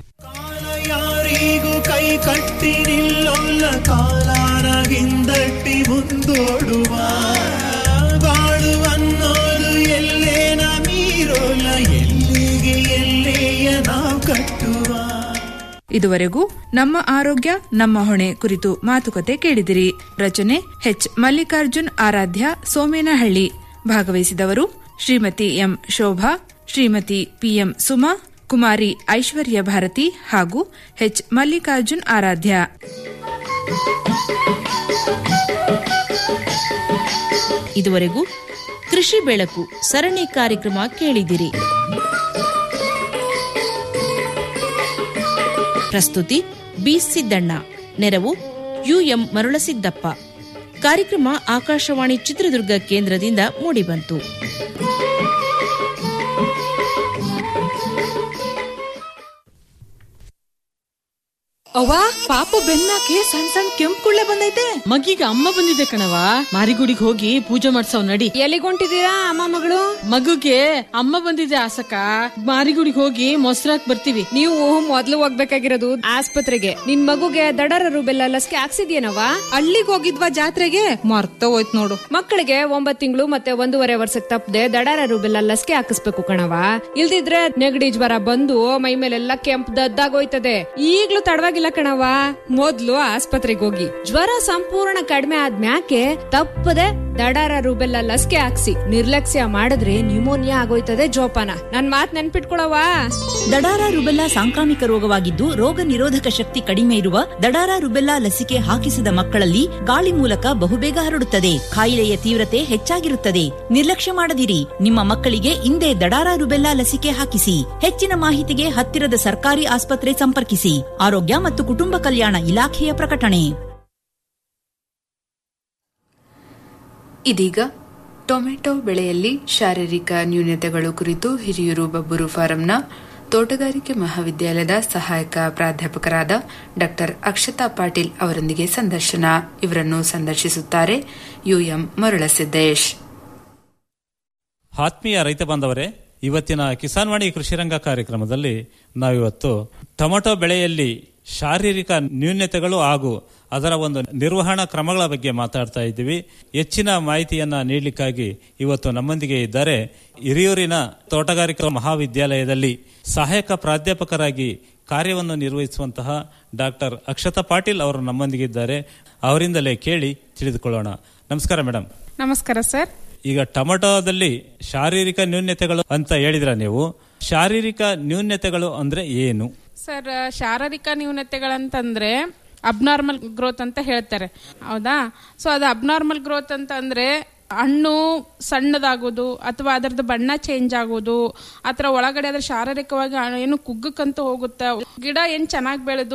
ಯಾರಿಗೂ ಕೈ ಕಟ್ಟಿ ನಿಲ್ಲೊಲ್ಲ ಕಾಲಾನ ಹಿಂದಟ್ಟಿ ಮುಂದೋಡುವ ಬಾಳು ಅನ್ನೋದು ಎಲ್ಲೇನ ಮೀರೋಲ್ಲ ಎಲ್ಲಿಗೆ ಎಲ್ಲೇಯ ನಾವು ಕಟ್ಟುವ ಇದುವರೆಗೂ ನಮ್ಮ ಆರೋಗ್ಯ ನಮ್ಮ ಹೊಣೆ ಕುರಿತು ಮಾತುಕತೆ ಕೇಳಿದಿರಿ ರಚನೆ ಎಚ್ ಮಲ್ಲಿಕಾರ್ಜುನ್ ಆರಾಧ್ಯ ಸೋಮೇನಹಳ್ಳಿ ಭಾಗವಹಿಸಿದವರು ಶ್ರೀಮತಿ ಎಂ ಶೋಭಾ ಶ್ರೀಮತಿ ಪಿಎಂ ಸುಮಾ ಕುಮಾರಿ ಐಶ್ವರ್ಯ ಭಾರತಿ ಹಾಗೂ ಎಚ್ ಮಲ್ಲಿಕಾರ್ಜುನ್ ಆರಾಧ್ಯ ಇದುವರೆಗೂ ಕೃಷಿ ಬೆಳಕು ಸರಣಿ ಕಾರ್ಯಕ್ರಮ ಕೇಳಿದಿರಿ ಪ್ರಸ್ತುತಿ ಬಿ ಸಿದ್ದಣ್ಣ ನೆರವು ಯುಎಂ ಮರುಳಸಿದ್ದಪ್ಪ ಕಾರ್ಯಕ್ರಮ ಆಕಾಶವಾಣಿ ಚಿತ್ರದುರ್ಗ ಕೇಂದ್ರದಿಂದ ಮೂಡಿಬಂತು ಅವ್ವ ಪಾಪು ಬೆನ್ನಾಕೆ ಸಣ್ಣ ಸಣ್ಣ ಕೆಂಪು ಕುಳ್ಳೆ ಬಂದೈತೆ ಮಗಿಗೆ ಅಮ್ಮ ಬಂದಿದೆ ಕಣವ ಮಾರಿಗುಡಿಗೆ ಹೋಗಿ ಪೂಜೆ ಮಾಡ್ಸವ್ ನಡಿ ಎಲ್ಲಿಗೊಂಟಿದ್ದೀರಾ ಅಮ್ಮ ಮಗಳು ಮಗುಗೆ ಅಮ್ಮ ಬಂದಿದೆ ಆಸಕ ಮಾರಿಗುಡಿಗೆ ಹೋಗಿ ಮೊಸರಾಕ್ ಬರ್ತೀವಿ ನೀವು ಮೊದ್ಲು ಹೋಗ್ಬೇಕಾಗಿರೋದು ಆಸ್ಪತ್ರೆಗೆ ನಿನ್ ಮಗುಗೆ ದಡರ ರುಬೆಲ್ಲ ಲಸಿಕೆ ಹಾಕ್ಸಿದ್ಯೇನವ ಅಲ್ಲಿಗೆ ಹೋಗಿದ್ವಾ ಜಾತ್ರೆಗೆ ಮರ್ತ ಹೋಯ್ತು ನೋಡು ಮಕ್ಕಳಿಗೆ ಒಂಬತ್ ತಿಂಗಳು ಮತ್ತೆ ಒಂದೂವರೆ ವರ್ಷಕ್ಕೆ ತಪ್ಪದೆ ದಡರ ರುಬೆಲ್ಲ ಲಸಿಕೆ ಹಾಕಿಸ್ಬೇಕು ಕಣವ ಇಲ್ದಿದ್ರೆ ನೆಗಡಿ ಜ್ವರ ಬಂದು ಮೈ ಮೇಲೆಲ್ಲ ಕೆಂಪು ದದ್ದಾಗೋಯ್ತದೆ ಈಗ್ಲೂ ತಡವಾಗಿಲ್ಲ ಕಣವ ಮೊದ್ಲು ಆಸ್ಪತ್ರೆಗೆ ಹೋಗಿ ಜ್ವರ ಸಂಪೂರ್ಣ ಕಡಿಮೆ ಆದ್ಮ್ಯಾಕೆ ತಪ್ಪದೆ ದಡಾರ ರುಬೆಲ್ಲ ಲಸಿಕೆ ಹಾಕ್ಸಿ ನಿರ್ಲಕ್ಷ್ಯ ಮಾಡಿದ್ರೆ ನ್ಯೂಮೋನಿಯಾ ಆಗೋಯ್ತದೆ ಜೋಪಾನ ನನ್ ಮಾತ್ ನೆನ್ಪಿಟ್ಕೊಳವ ದಡಾರ ರುಬೆಲ್ಲಾ ಸಾಂಕ್ರಾಮಿಕ ರೋಗವಾಗಿದ್ದು ರೋಗ ನಿರೋಧಕ ಶಕ್ತಿ ಕಡಿಮೆ ಇರುವ ದಡಾರ ರುಬೆಲ್ಲಾ ಲಸಿಕೆ ಹಾಕಿಸಿದ ಮಕ್ಕಳಲ್ಲಿ ಗಾಳಿ ಮೂಲಕ ಬಹುಬೇಗ ಹರಡುತ್ತದೆ ಕಾಯಿಲೆಯ ತೀವ್ರತೆ ಹೆಚ್ಚಾಗಿರುತ್ತದೆ ನಿರ್ಲಕ್ಷ್ಯ ಮಾಡದಿರಿ ನಿಮ್ಮ ಮಕ್ಕಳಿಗೆ ಇಂದೇ ದಡಾರ ರುಬೆಲ್ಲಾ ಲಸಿಕೆ ಹಾಕಿಸಿ ಹೆಚ್ಚಿನ ಮಾಹಿತಿಗೆ ಹತ್ತಿರದ ಸರ್ಕಾರಿ ಆಸ್ಪತ್ರೆ ಸಂಪರ್ಕಿಸಿ ಆರೋಗ್ಯ ಮತ್ತು ಕುಟುಂಬ ಕಲ್ಯಾಣ ಇಲಾಖೆಯ ಪ್ರಕಟಣೆ ಇದೀಗ ಟೊಮೆಟೊ ಬೆಳೆಯಲ್ಲಿ ಶಾರೀರಿಕ ನ್ಯೂನತೆಗಳು ಕುರಿತು ಹಿರಿಯೂರು ಬಬ್ಬೂರು ಫಾರಂನ ತೋಟಗಾರಿಕೆ ಮಹಾವಿದ್ಯಾಲಯದ ಸಹಾಯಕ ಪ್ರಾಧ್ಯಾಪಕರಾದ ಡಾ ಅಕ್ಷತಾ ಪಾಟೀಲ್ ಅವರೊಂದಿಗೆ ಸಂದರ್ಶನ ಇವರನ್ನು ಸಂದರ್ಶಿಸುತ್ತಾರೆ ಯುಎಂ ಮರುಳಸಿದ್ದೇಶ್ ಆತ್ಮೀಯ ರೈತ ಬಾಂಧವರೇ ಇವತ್ತಿನ ಕಿಸಾನ್ವಾಣಿ ಕೃಷಿರಂಗ ಕಾರ್ಯಕ್ರಮದಲ್ಲಿ ನಾವಿವತ್ತು ಟೊಮೆಟೊ ಬೆಳೆಯಲ್ಲಿ ಶಾರೀರಿಕ ನ್ಯೂನ್ಯತೆಗಳು ಹಾಗೂ ಅದರ ಒಂದು ನಿರ್ವಹಣಾ ಕ್ರಮಗಳ ಬಗ್ಗೆ ಮಾತಾಡ್ತಾ ಇದ್ದೀವಿ ಹೆಚ್ಚಿನ ಮಾಹಿತಿಯನ್ನ ನೀಡಲಿಕ್ಕಾಗಿ ಇವತ್ತು ನಮ್ಮೊಂದಿಗೆ ಇದ್ದಾರೆ ಹಿರಿಯೂರಿನ ತೋಟಗಾರಿಕಾ ಮಹಾವಿದ್ಯಾಲಯದಲ್ಲಿ ಸಹಾಯಕ ಪ್ರಾಧ್ಯಾಪಕರಾಗಿ ಕಾರ್ಯವನ್ನು ನಿರ್ವಹಿಸುವಂತಹ ಡಾಕ್ಟರ್ ಅಕ್ಷತಾ ಪಾಟೀಲ್ ಅವರು ನಮ್ಮೊಂದಿಗಿದ್ದಾರೆ ಅವರಿಂದಲೇ ಕೇಳಿ ತಿಳಿದುಕೊಳ್ಳೋಣ ನಮಸ್ಕಾರ ಮೇಡಮ್ ನಮಸ್ಕಾರ ಸರ್ ಈಗ ಟೊಮೆಟೊದಲ್ಲಿ ಶಾರೀರಿಕ ನ್ಯೂನ್ಯತೆಗಳು ಅಂತ ಹೇಳಿದ್ರ ನೀವು ಶಾರೀರಿಕ ನ್ಯೂನ್ಯತೆಗಳು ಅಂದ್ರೆ ಏನು ಸರ್ ಶಾರೀರಿಕ ನ್ಯೂನತೆಗಳಂತಂದ್ರೆ ಅಬ್ನಾರ್ಮಲ್ ಗ್ರೋತ್ ಅಂತ ಹೇಳ್ತಾರೆ ಹೌದಾ ಸೊ ಅದು ಅಬ್ನಾರ್ಮಲ್ ಗ್ರೋತ್ ಅಂತ ಅಂದ್ರೆ ಹಣ್ಣು ಸಣ್ಣದಾಗೋದು ಅಥವಾ ಅದರದ್ದು ಬಣ್ಣ ಚೇಂಜ್ ಆಗೋದು ಅಥವಾ ಒಳಗಡೆ ಅದ್ರ ಶಾರೀರಿಕವಾಗಿ ಏನು ಕುಗ್ಗಕ್ಕಂತ ಹೋಗುತ್ತೆ ಗಿಡ ಏನ್ ಚೆನ್ನಾಗಿ ಬೆಳೆದು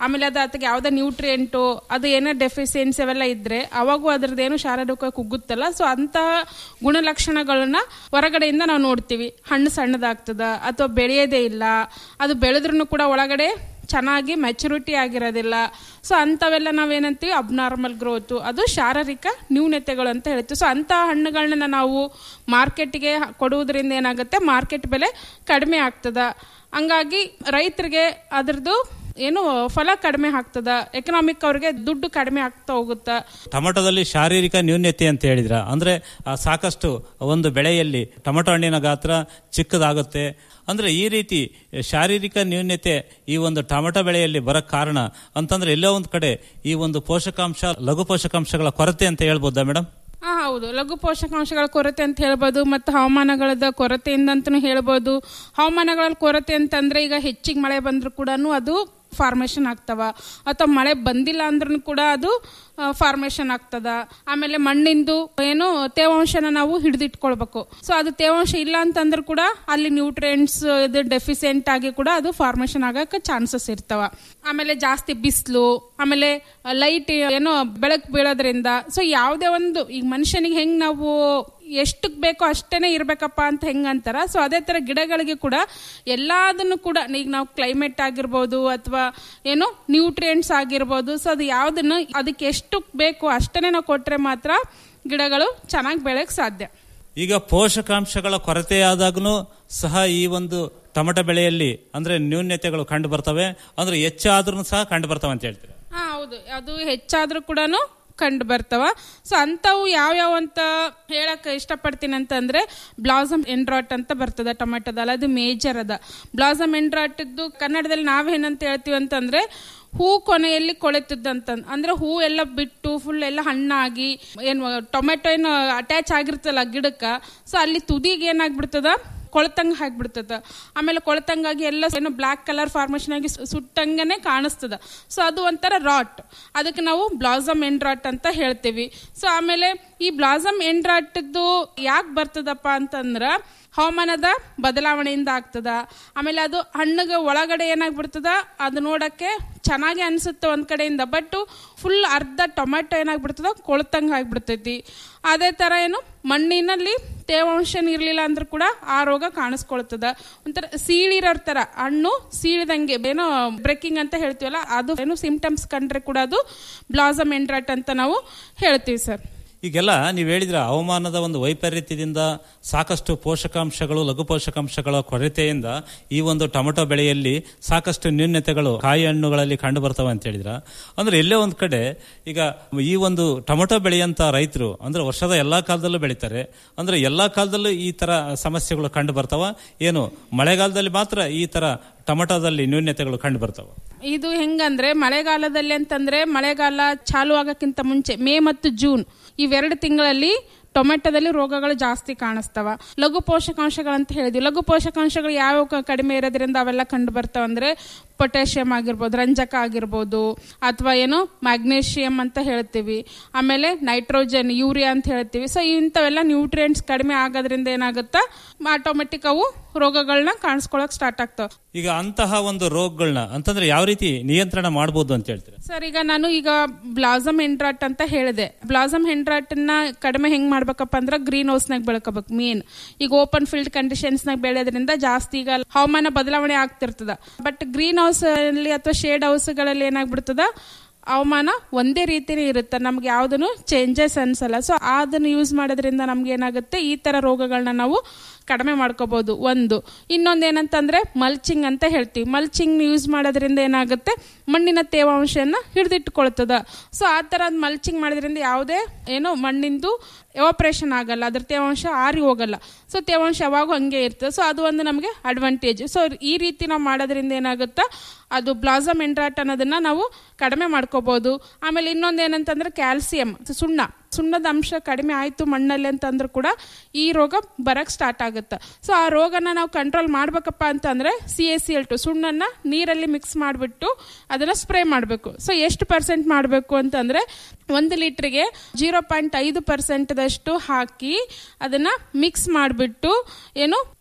ಆಮೇಲೆ ಅದು ಅದಕ್ಕೆ ಯಾವುದೇ ನ್ಯೂಟ್ರಿಯೆಂಟು ಅದು ಏನೋ ಡೆಫಿಸಿಯನ್ಸಿ ಅವೆಲ್ಲ ಇದ್ರೆ ಅವಾಗೂ ಅದ್ರದ್ದು ಏನು ಶಾರೀರಿಕ ಕುಗ್ಗುತ್ತಲ್ಲ ಸೊ ಅಂತಹ ಗುಣಲಕ್ಷಣಗಳನ್ನ ಹೊರಗಡೆಯಿಂದ ನಾವು ನೋಡ್ತೀವಿ ಹಣ್ಣು ಸಣ್ಣದಾಗ್ತದ ಅಥವಾ ಬೆಳೆಯೋದೇ ಇಲ್ಲ ಅದು ಬೆಳೆದ್ರೂ ಕೂಡ ಒಳಗಡೆ ಚೆನ್ನಾಗಿ ಮೆಚುರಿಟಿ ಆಗಿರೋದಿಲ್ಲ ಸೊ ಅಂಥವೆಲ್ಲ ನಾವೇನಂತೀವಿ ಅಬ್ನಾರ್ಮಲ್ ಗ್ರೋತು ಅದು ಶಾರೀರಿಕ ನ್ಯೂನತೆಗಳು ಅಂತ ಹೇಳ್ತೀವಿ ಸೊ ಅಂಥ ಹಣ್ಣುಗಳನ್ನ ನಾವು ಮಾರ್ಕೆಟ್ಗೆ ಕೊಡುವುದರಿಂದ ಏನಾಗುತ್ತೆ ಮಾರ್ಕೆಟ್ ಬೆಲೆ ಕಡಿಮೆ ಆಗ್ತದ ಹಂಗಾಗಿ ರೈತರಿಗೆ ಅದ್ರದ್ದು ಏನು ಫಲ ಕಡಿಮೆ ಆಗ್ತದ ಎಕನಾಮಿಕ್ ಅವ್ರಿಗೆ ದುಡ್ಡು ಕಡಿಮೆ ಆಗ್ತಾ ಹೋಗುತ್ತಾ ಟೊಮೆಟೊದಲ್ಲಿ ಶಾರೀರಿಕ ನ್ಯೂನ್ಯತೆ ಅಂತ ಹೇಳಿದ್ರ ಅಂದ್ರೆ ಆ, ಸಾಕಷ್ಟು ಒಂದು ಬೆಳೆಯಲ್ಲಿ ಟೊಮೆಟೊ ಹಣ್ಣಿನ ಗಾತ್ರ ಚಿಕ್ಕದಾಗುತ್ತೆ ಅಂದ್ರೆ ಈ ರೀತಿ ಶಾರೀರಿಕ ನ್ಯೂನ್ಯತೆ ಈ ಒಂದು ಟೊಮೆಟೊ ಬೆಳೆಯಲ್ಲಿ ಬರಕ್ ಕಾರಣ ಅಂತಂದ್ರೆ ಎಲ್ಲೋ ಒಂದು ಕಡೆ ಈ ಒಂದು ಪೋಷಕಾಂಶ ಲಘು ಪೋಷಕಾಂಶಗಳ ಕೊರತೆ ಅಂತ ಹೇಳ್ಬೋದಾ ಮೇಡಮ್ ಹಾ ಹೌದು ಲಘು ಪೋಷಕಾಂಶಗಳ ಕೊರತೆ ಅಂತ ಹೇಳ್ಬೋದು ಮತ್ತು ಹವಾಮಾನಗಳದ ಕೊರತೆಯಿಂದ ಅಂತಲೂ ಹೇಳ್ಬೋದು ಹವಾಮಾನಗಳ ಕೊರತೆ ಅಂತಂದ್ರೆ ಈಗ ಹೆಚ್ಚಿಗೆ ಮಳೆ ಬಂದರೂ ಕೂಡ ಅದು ಫಾರ್ಮೇಷನ್ ಆಗ್ತವ ಅಥವಾ ಮಳೆ ಬಂದಿಲ್ಲ ಅಂದ್ರೂ ಕೂಡ ಅದು ಫಾರ್ಮೇಷನ್ ಆಗ್ತದ ಆಮೇಲೆ ಮಣ್ಣಿಂದು ಏನು ತೇವಾಂಶನ ನಾವು ಹಿಡಿದಿಟ್ಕೊಳ್ಬೇಕು ಸೊ ಅದು ತೇವಾಂಶ ಇಲ್ಲ ಅಂತಂದ್ರೂ ಕೂಡ ಅಲ್ಲಿ ನ್ಯೂಟ್ರಿಯೆಂಟ್ಸ್ ಇದು ಡೆಫಿಸಿಯೆಂಟ್ ಆಗಿ ಕೂಡ ಅದು ಫಾರ್ಮೇಷನ್ ಆಗಕ್ಕೆ ಚಾನ್ಸಸ್ ಇರ್ತಾವ ಆಮೇಲೆ ಜಾಸ್ತಿ ಬಿಸಿಲು ಆಮೇಲೆ ಲೈಟ್ ಏನೋ ಬೆಳಕು ಬೀಳೋದ್ರಿಂದ ಸೊ ಯಾವುದೇ ಒಂದು ಈಗ ಮನುಷ್ಯನಿಗೆ ಹೆಂಗ್ ನಾವು ಎಷ್ಟಕ್ ಬೇಕೋ ಅಷ್ಟೇನೆ ಇರ್ಬೇಕಪ್ಪ ಅಂತ ಹೆಂಗ್ ಅಂತಾರ ಸೊ ಅದೇ ತರ ಗಿಡಗಳಿಗೆ ಕೂಡ ಎಲ್ಲದನ್ನು ಕೂಡ ಈಗ ನಾವು ಕ್ಲೈಮೇಟ್ ಆಗಿರ್ಬೋದು ಅಥವಾ ಏನು ನ್ಯೂಟ್ರಿಯೆಂಟ್ಸ್ ಆಗಿರ್ಬೋದು ಸೊ ಅದು ಯಾವ್ದನ್ನು ಅದಕ್ಕೆ ಎಷ್ಟು ಬೇಕು ಅಷ್ಟೇನೆ ನಾವು ಕೊಟ್ರೆ ಮಾತ್ರ ಗಿಡಗಳು ಚೆನ್ನಾಗಿ ಬೆಳೆಯಕ್ ಸಾಧ್ಯ ಈಗ ಪೋಷಕಾಂಶಗಳ ಕೊರತೆಯಾದಾಗೂ ಸಹ ಈ ಒಂದು ಟೊಮೆಟೊ ಬೆಳೆಯಲ್ಲಿ ಅಂದ್ರೆ ನ್ಯೂನ್ಯತೆಗಳು ಕಂಡು ಬರ್ತವೆ ಅಂದ್ರೆ ಹೆಚ್ಚಾದ್ರೂ ಸಹ ಕಂಡು ಬರ್ತವೆ ಅಂತ ಹೇಳ್ತೀರಾ ಹಾ ಹೌದು ಅದು ಹೆಚ್ಚಾದ್ರೂ ಕೂಡ ಕಂಡು ಬರ್ತಾವ ಸೊ ಅಂಥವು ಯಾವ್ಯಾವ ಅಂತ ಹೇಳಕ್ ಇಷ್ಟಪಡ್ತೀನಿ ಅಂತಂದ್ರೆ ಬ್ಲಾಸಮ್ ಎಂಡ್ರಾಟ್ ಅಂತ ಬರ್ತದ ಟೊಮೆಟೊದಲ್ಲಿ ಅದು ಮೇಜರ್ ಅದ ಬ್ಲಾಸಮ್ ಎಂಡ್ರಾಟ್ದು ಕನ್ನಡದಲ್ಲಿ ನಾವೇನಂತ ಹೇಳ್ತೀವಿ ಅಂತಂದ್ರೆ ಹೂ ಕೊನೆಯಲ್ಲಿ ಕೊಳೆತದಂತ ಅಂದ್ರೆ ಹೂ ಎಲ್ಲ ಬಿಟ್ಟು ಫುಲ್ ಎಲ್ಲ ಹಣ್ಣಾಗಿ ಏನು ಟೊಮೆಟೊ ಏನು ಅಟ್ಯಾಚ್ ಆಗಿರ್ತಲ್ಲ ಗಿಡಕ್ಕ ಸೊ ಅಲ್ಲಿ ತುದಿಗೆ ಏನಾಗ್ಬಿಡ್ತದ ಕೊಳತಂಗ ಹಾಕ್ಬಿಡ್ತದ ಆಮೇಲೆ ಕೊಳತಂಗಾಗಿ ಎಲ್ಲ ಏನೋ ಬ್ಲಾಕ್ ಕಲರ್ ಫಾರ್ಮೇಶನ್ ಆಗಿ ಸು- ಸುಟ್ಟಂಗನೆ ಕಾಣಿಸ್ತದ ಸೊ ಅದು ಒಂಥರ ರಾಟ್ ಅದಕ್ಕೆ ನಾವು ಬ್ಲಾಸಮ್ ಎಂಡ್ ರಾಟ್ ಅಂತ ಹೇಳ್ತೀವಿ ಸೊ ಆಮೇಲೆ ಈ ಬ್ಲಾಸಮ್ ಎಂಡ್ ರಾಟ್ದು ಯಾಕೆ ಬರ್ತದಪ್ಪ ಅಂತಂದ್ರ ಹವಾಮಾನದ ಬದಲಾವಣೆಯಿಂದ ಆಗ್ತದ ಆಮೇಲೆ ಅದು ಹಣ್ಣಿಗೆ ಒಳಗಡೆ ಏನಾಗ್ಬಿಡ್ತದ ಅದು ನೋಡಕ್ಕೆ ಚೆನ್ನಾಗಿ ಅನ್ಸುತ್ತೆ ಒಂದ್ ಕಡೆಯಿಂದ ಬಟ್ ಫುಲ್ ಅರ್ಧ ಟೊಮೆಟೊ ಏನಾಗ್ಬಿಡ್ತದ ಕೊಳ್ತಂಗ ಆಗ್ಬಿಡ್ತೈತಿ ಅದೇ ತರ ಏನು ಮಣ್ಣಿನಲ್ಲಿ ತೇವಾಂಶ ಇರ್ಲಿಲ್ಲ ಅಂದ್ರೂ ಕೂಡ ಆ ರೋಗ ಕಾಣಿಸ್ಕೊಳ್ತದ ಒಂಥರ ಸೀಳಿರೋ ತರ ಹಣ್ಣು ಸೀಳಿದಂಗೆ ಏನೋ ಬ್ರೇಕಿಂಗ್ ಅಂತ ಹೇಳ್ತೀವಲ್ಲ ಅದು ಏನು ಸಿಂಪ್ಟಮ್ಸ್ ಕಂಡ್ರೆ ಕೂಡ ಅದು ಬ್ಲಾಸಮ್ ಎಂಡ್ರಾಟ್ ಅಂತ ನಾವು ಹೇಳ್ತೀವಿ ಸರ್ ಈಗೆಲ್ಲ ನೀವು ಹೇಳಿದ್ರ ಹವಾಮಾನದ ಒಂದು ವೈಪರೀತ್ಯದಿಂದ ಸಾಕಷ್ಟು ಪೋಷಕಾಂಶಗಳು ಲಘು ಪೋಷಕಾಂಶಗಳ ಕೊರತೆಯಿಂದ ಈ ಒಂದು ಟೊಮೆಟೊ ಬೆಳೆಯಲ್ಲಿ ಸಾಕಷ್ಟು ನ್ಯೂನ್ಯತೆಗಳು ಕಾಯಿ ಹಣ್ಣುಗಳಲ್ಲಿ ಕಂಡು ಬರ್ತವೆ ಅಂತ ಹೇಳಿದ್ರ ಅಂದ್ರೆ ಎಲ್ಲೇ ಒಂದ್ ಕಡೆ ಈಗ ಈ ಒಂದು ಟೊಮೆಟೊ ಬೆಳೆಯಂತ ರೈತರು ಅಂದ್ರೆ ವರ್ಷದ ಎಲ್ಲಾ ಕಾಲದಲ್ಲೂ ಬೆಳಿತಾರೆ ಅಂದ್ರೆ ಎಲ್ಲಾ ಕಾಲದಲ್ಲೂ ಈ ತರ ಸಮಸ್ಯೆಗಳು ಕಂಡು ಬರ್ತಾವ ಏನು ಮಳೆಗಾಲದಲ್ಲಿ ಮಾತ್ರ ಈ ತರ ಟೊಮೆಟೊದಲ್ಲಿ ನ್ಯೂನ್ಯತೆಗಳು ಕಂಡು ಬರ್ತಾವ ಇದು ಹೆಂಗಂದ್ರೆ ಮಳೆಗಾಲದಲ್ಲಿ ಅಂತಂದ್ರೆ ಮಳೆಗಾಲ ಚಾಲು ಆಗಕ್ಕಿಂತ ಮುಂಚೆ ಮೇ ಮತ್ತು ಜೂನ್ ಇವೆರಡು ತಿಂಗಳಲ್ಲಿ ಟೊಮೆಟೊದಲ್ಲಿ ರೋಗಗಳು ಜಾಸ್ತಿ ಕಾಣಿಸ್ತವ ಲಘು ಪೋಷಕಾಂಶಗಳಂತ ಹೇಳಿದ್ವಿ ಲಘು ಪೋಷಕಾಂಶಗಳು ಯಾವ ಕ- ಕಡಿಮೆ ಇರೋದ್ರಿಂದ ಅವೆಲ್ಲ ಕಂಡು ಬರ್ತಾವ ಅಂದ್ರೆ ಪೊಟ್ಯಾಷಿಯಂ ಆಗಿರ್ಬೋದು ರಂಜಕ ಆಗಿರ್ಬೋದು ಅಥವಾ ಏನು ಮ್ಯಾಗ್ನೇಷಿಯಂ ಅಂತ ಹೇಳ್ತೀವಿ ಆಮೇಲೆ ನೈಟ್ರೋಜನ್ ಯೂರಿಯಾ ಅಂತ ಹೇಳ್ತೀವಿ ಸೊ ಇಂಥವೆಲ್ಲ ನ್ಯೂಟ್ರಿಯೆಂಟ್ಸ್ ಕಡಿಮೆ ಆಗೋದ್ರಿಂದ ಏನಾಗುತ್ತಾ ಆಟೋಮೆಟಿಕ್ ಅವು ರೋಗಗಳನ್ನ ಕಾಣಿಸ್ಕೊಳಕ್ ಸ್ಟಾರ್ಟ್ ಆಗ್ತಾವ ಈಗ ಅಂತಹ ಒಂದು ರೋಗಗಳನ್ನ ಅಂತಂದ್ರೆ ಯಾವ ರೀತಿ ನಿಯಂತ್ರಣ ಮಾಡಬಹುದು ಅಂತ ಹೇಳ್ತೀರಾ ಸರ್ ಈಗ ನಾನು ಈಗ ಬ್ಲಾಸಮ್ ಹೆಂಡ್ರಾಟ್ ಅಂತ ಹೇಳಿದೆ ಬ್ಲಾಸಮ್ ಹೆಂಡ್ರಾಟ್ ನ ಕಡಿಮೆ ಹೆಂಗ್ ಮಾಡ್ಬೇಕಪ್ಪ ಅಂದ್ರೆ ಗ್ರೀನ್ ಹೌಸ್ ನಾಗ ಬೆಳ್ಕೋಬೇಕು ಮೇನ್ ಈಗ ಓಪನ್ ಫೀಲ್ಡ್ ಕಂಡೀಷನ್ಸ್ ನಾಗ ಬೆಳೆಯೋದ್ರಿಂದ ಜಾಸ್ತಿ ಈಗ ಹವಾಮಾನ ಬದಲಾವಣೆ ಆಗ್ತಿರ್ತದ ಬಟ್ ಗ್ರೀನ್ ಹೌಸ್ ಅಲ್ಲಿ ಅಥವಾ ಶೇಡ್ ಹೌಸ್ ಗಳಲ್ಲಿ ಏನಾಗ್ಬಿಡ್ತದ ಹವಾಮಾನ ಒಂದೇ ರೀತಿನೇ ಇರುತ್ತೆ ನಮ್ಗೆ ಯಾವ್ದನ್ನು ಚೇಂಜಸ್ ಅನ್ಸಲ್ಲ ಸೊ ಅದನ್ನು ಯೂಸ್ ಮಾಡೋದ್ರಿಂದ ನಮ್ಗೆ ಏನಾಗುತ್ತೆ ಈ ತರ ರೋಗಗಳನ್ನ ನಾವು ಕಡಿಮೆ ಮಾಡ್ಕೋಬಹುದು ಒಂದು ಇನ್ನೊಂದು ಏನಂತಂದ್ರೆ ಮಲ್ಚಿಂಗ್ ಅಂತ ಹೇಳ್ತೀವಿ ಮಲ್ಚಿಂಗ್ ಯೂಸ್ ಮಾಡೋದ್ರಿಂದ ಏನಾಗುತ್ತೆ ಮಣ್ಣಿನ ತೇವಾಂಶನ ಹಿಡಿದಿಟ್ಕೊಳ್ತದ ಸೊ ಆ ತರ ಮಲ್ಚಿಂಗ್ ಮಾಡೋದ್ರಿಂದ ಯಾವುದೇ ಏನೋ ಮಣ್ಣಿಂದು ಎವಾಪ್ರೇಷನ್ ಆಗಲ್ಲ ಅದ್ರ ತೇವಾಂಶ ಆರಿ ಹೋಗಲ್ಲ ಸೊ ತೇವಾಂಶ ಯಾವಾಗೂ ಹಂಗೆ ಇರ್ತದೆ ಸೊ ಅದು ಒಂದು ನಮಗೆ ಅಡ್ವಾಂಟೇಜ್ ಸೊ ಈ ರೀತಿ ನಾವು ಮಾಡೋದ್ರಿಂದ ಏನಾಗುತ್ತಾ ಅದು ಬ್ಲಾಸಮ್ ಎಂಡ್ರಾಟ್ ಅನ್ನೋದನ್ನ ನಾವು ಕಡಿಮೆ ಮಾಡ್ಕೋಬಹುದು ಆಮೇಲೆ ಇನ್ನೊಂದು ಏನಂತಂದ್ರೆ ಕ್ಯಾಲ್ಸಿಯಂ ಸುಣ್ಣ ಸುಣ್ಣದ ಅಂಶ ಕಡಿಮೆ ಆಯ್ತು ಮಣ್ಣಲ್ಲಿ ಅಂತಂದ್ರೂ ಕೂಡ ಈ ರೋಗ ಬರಕ್ ಸ್ಟಾರ್ಟ್ ಆಗುತ್ತೆ ಸೊ ಆ ರೋಗನ ನಾವು ಕಂಟ್ರೋಲ್ ಮಾಡ್ಬೇಕಪ್ಪ ಅಂತಂದ್ರೆ C S C L two ಸುಣ್ಣನ್ನ ನೀರಲ್ಲಿ ಮಿಕ್ಸ್ ಮಾಡಿಬಿಟ್ಟು ಅದನ್ನ ಸ್ಪ್ರೇ ಮಾಡಬೇಕು ಸೊ ಎಷ್ಟು ಪರ್ಸೆಂಟ್ ಮಾಡಬೇಕು ಅಂತಂದ್ರೆ ಒಂದು ಲೀಟ್ರಿಗೆ ಜೀರೋ ಪಾಯಿಂಟ್ ಐದು ಪರ್ಸೆಂಟ್ದಷ್ಟು ಹಾಕಿ ಅದನ್ನ ಮಿಕ್ಸ್ ಮಾಡಿಬಿಟ್ಟು ಏನು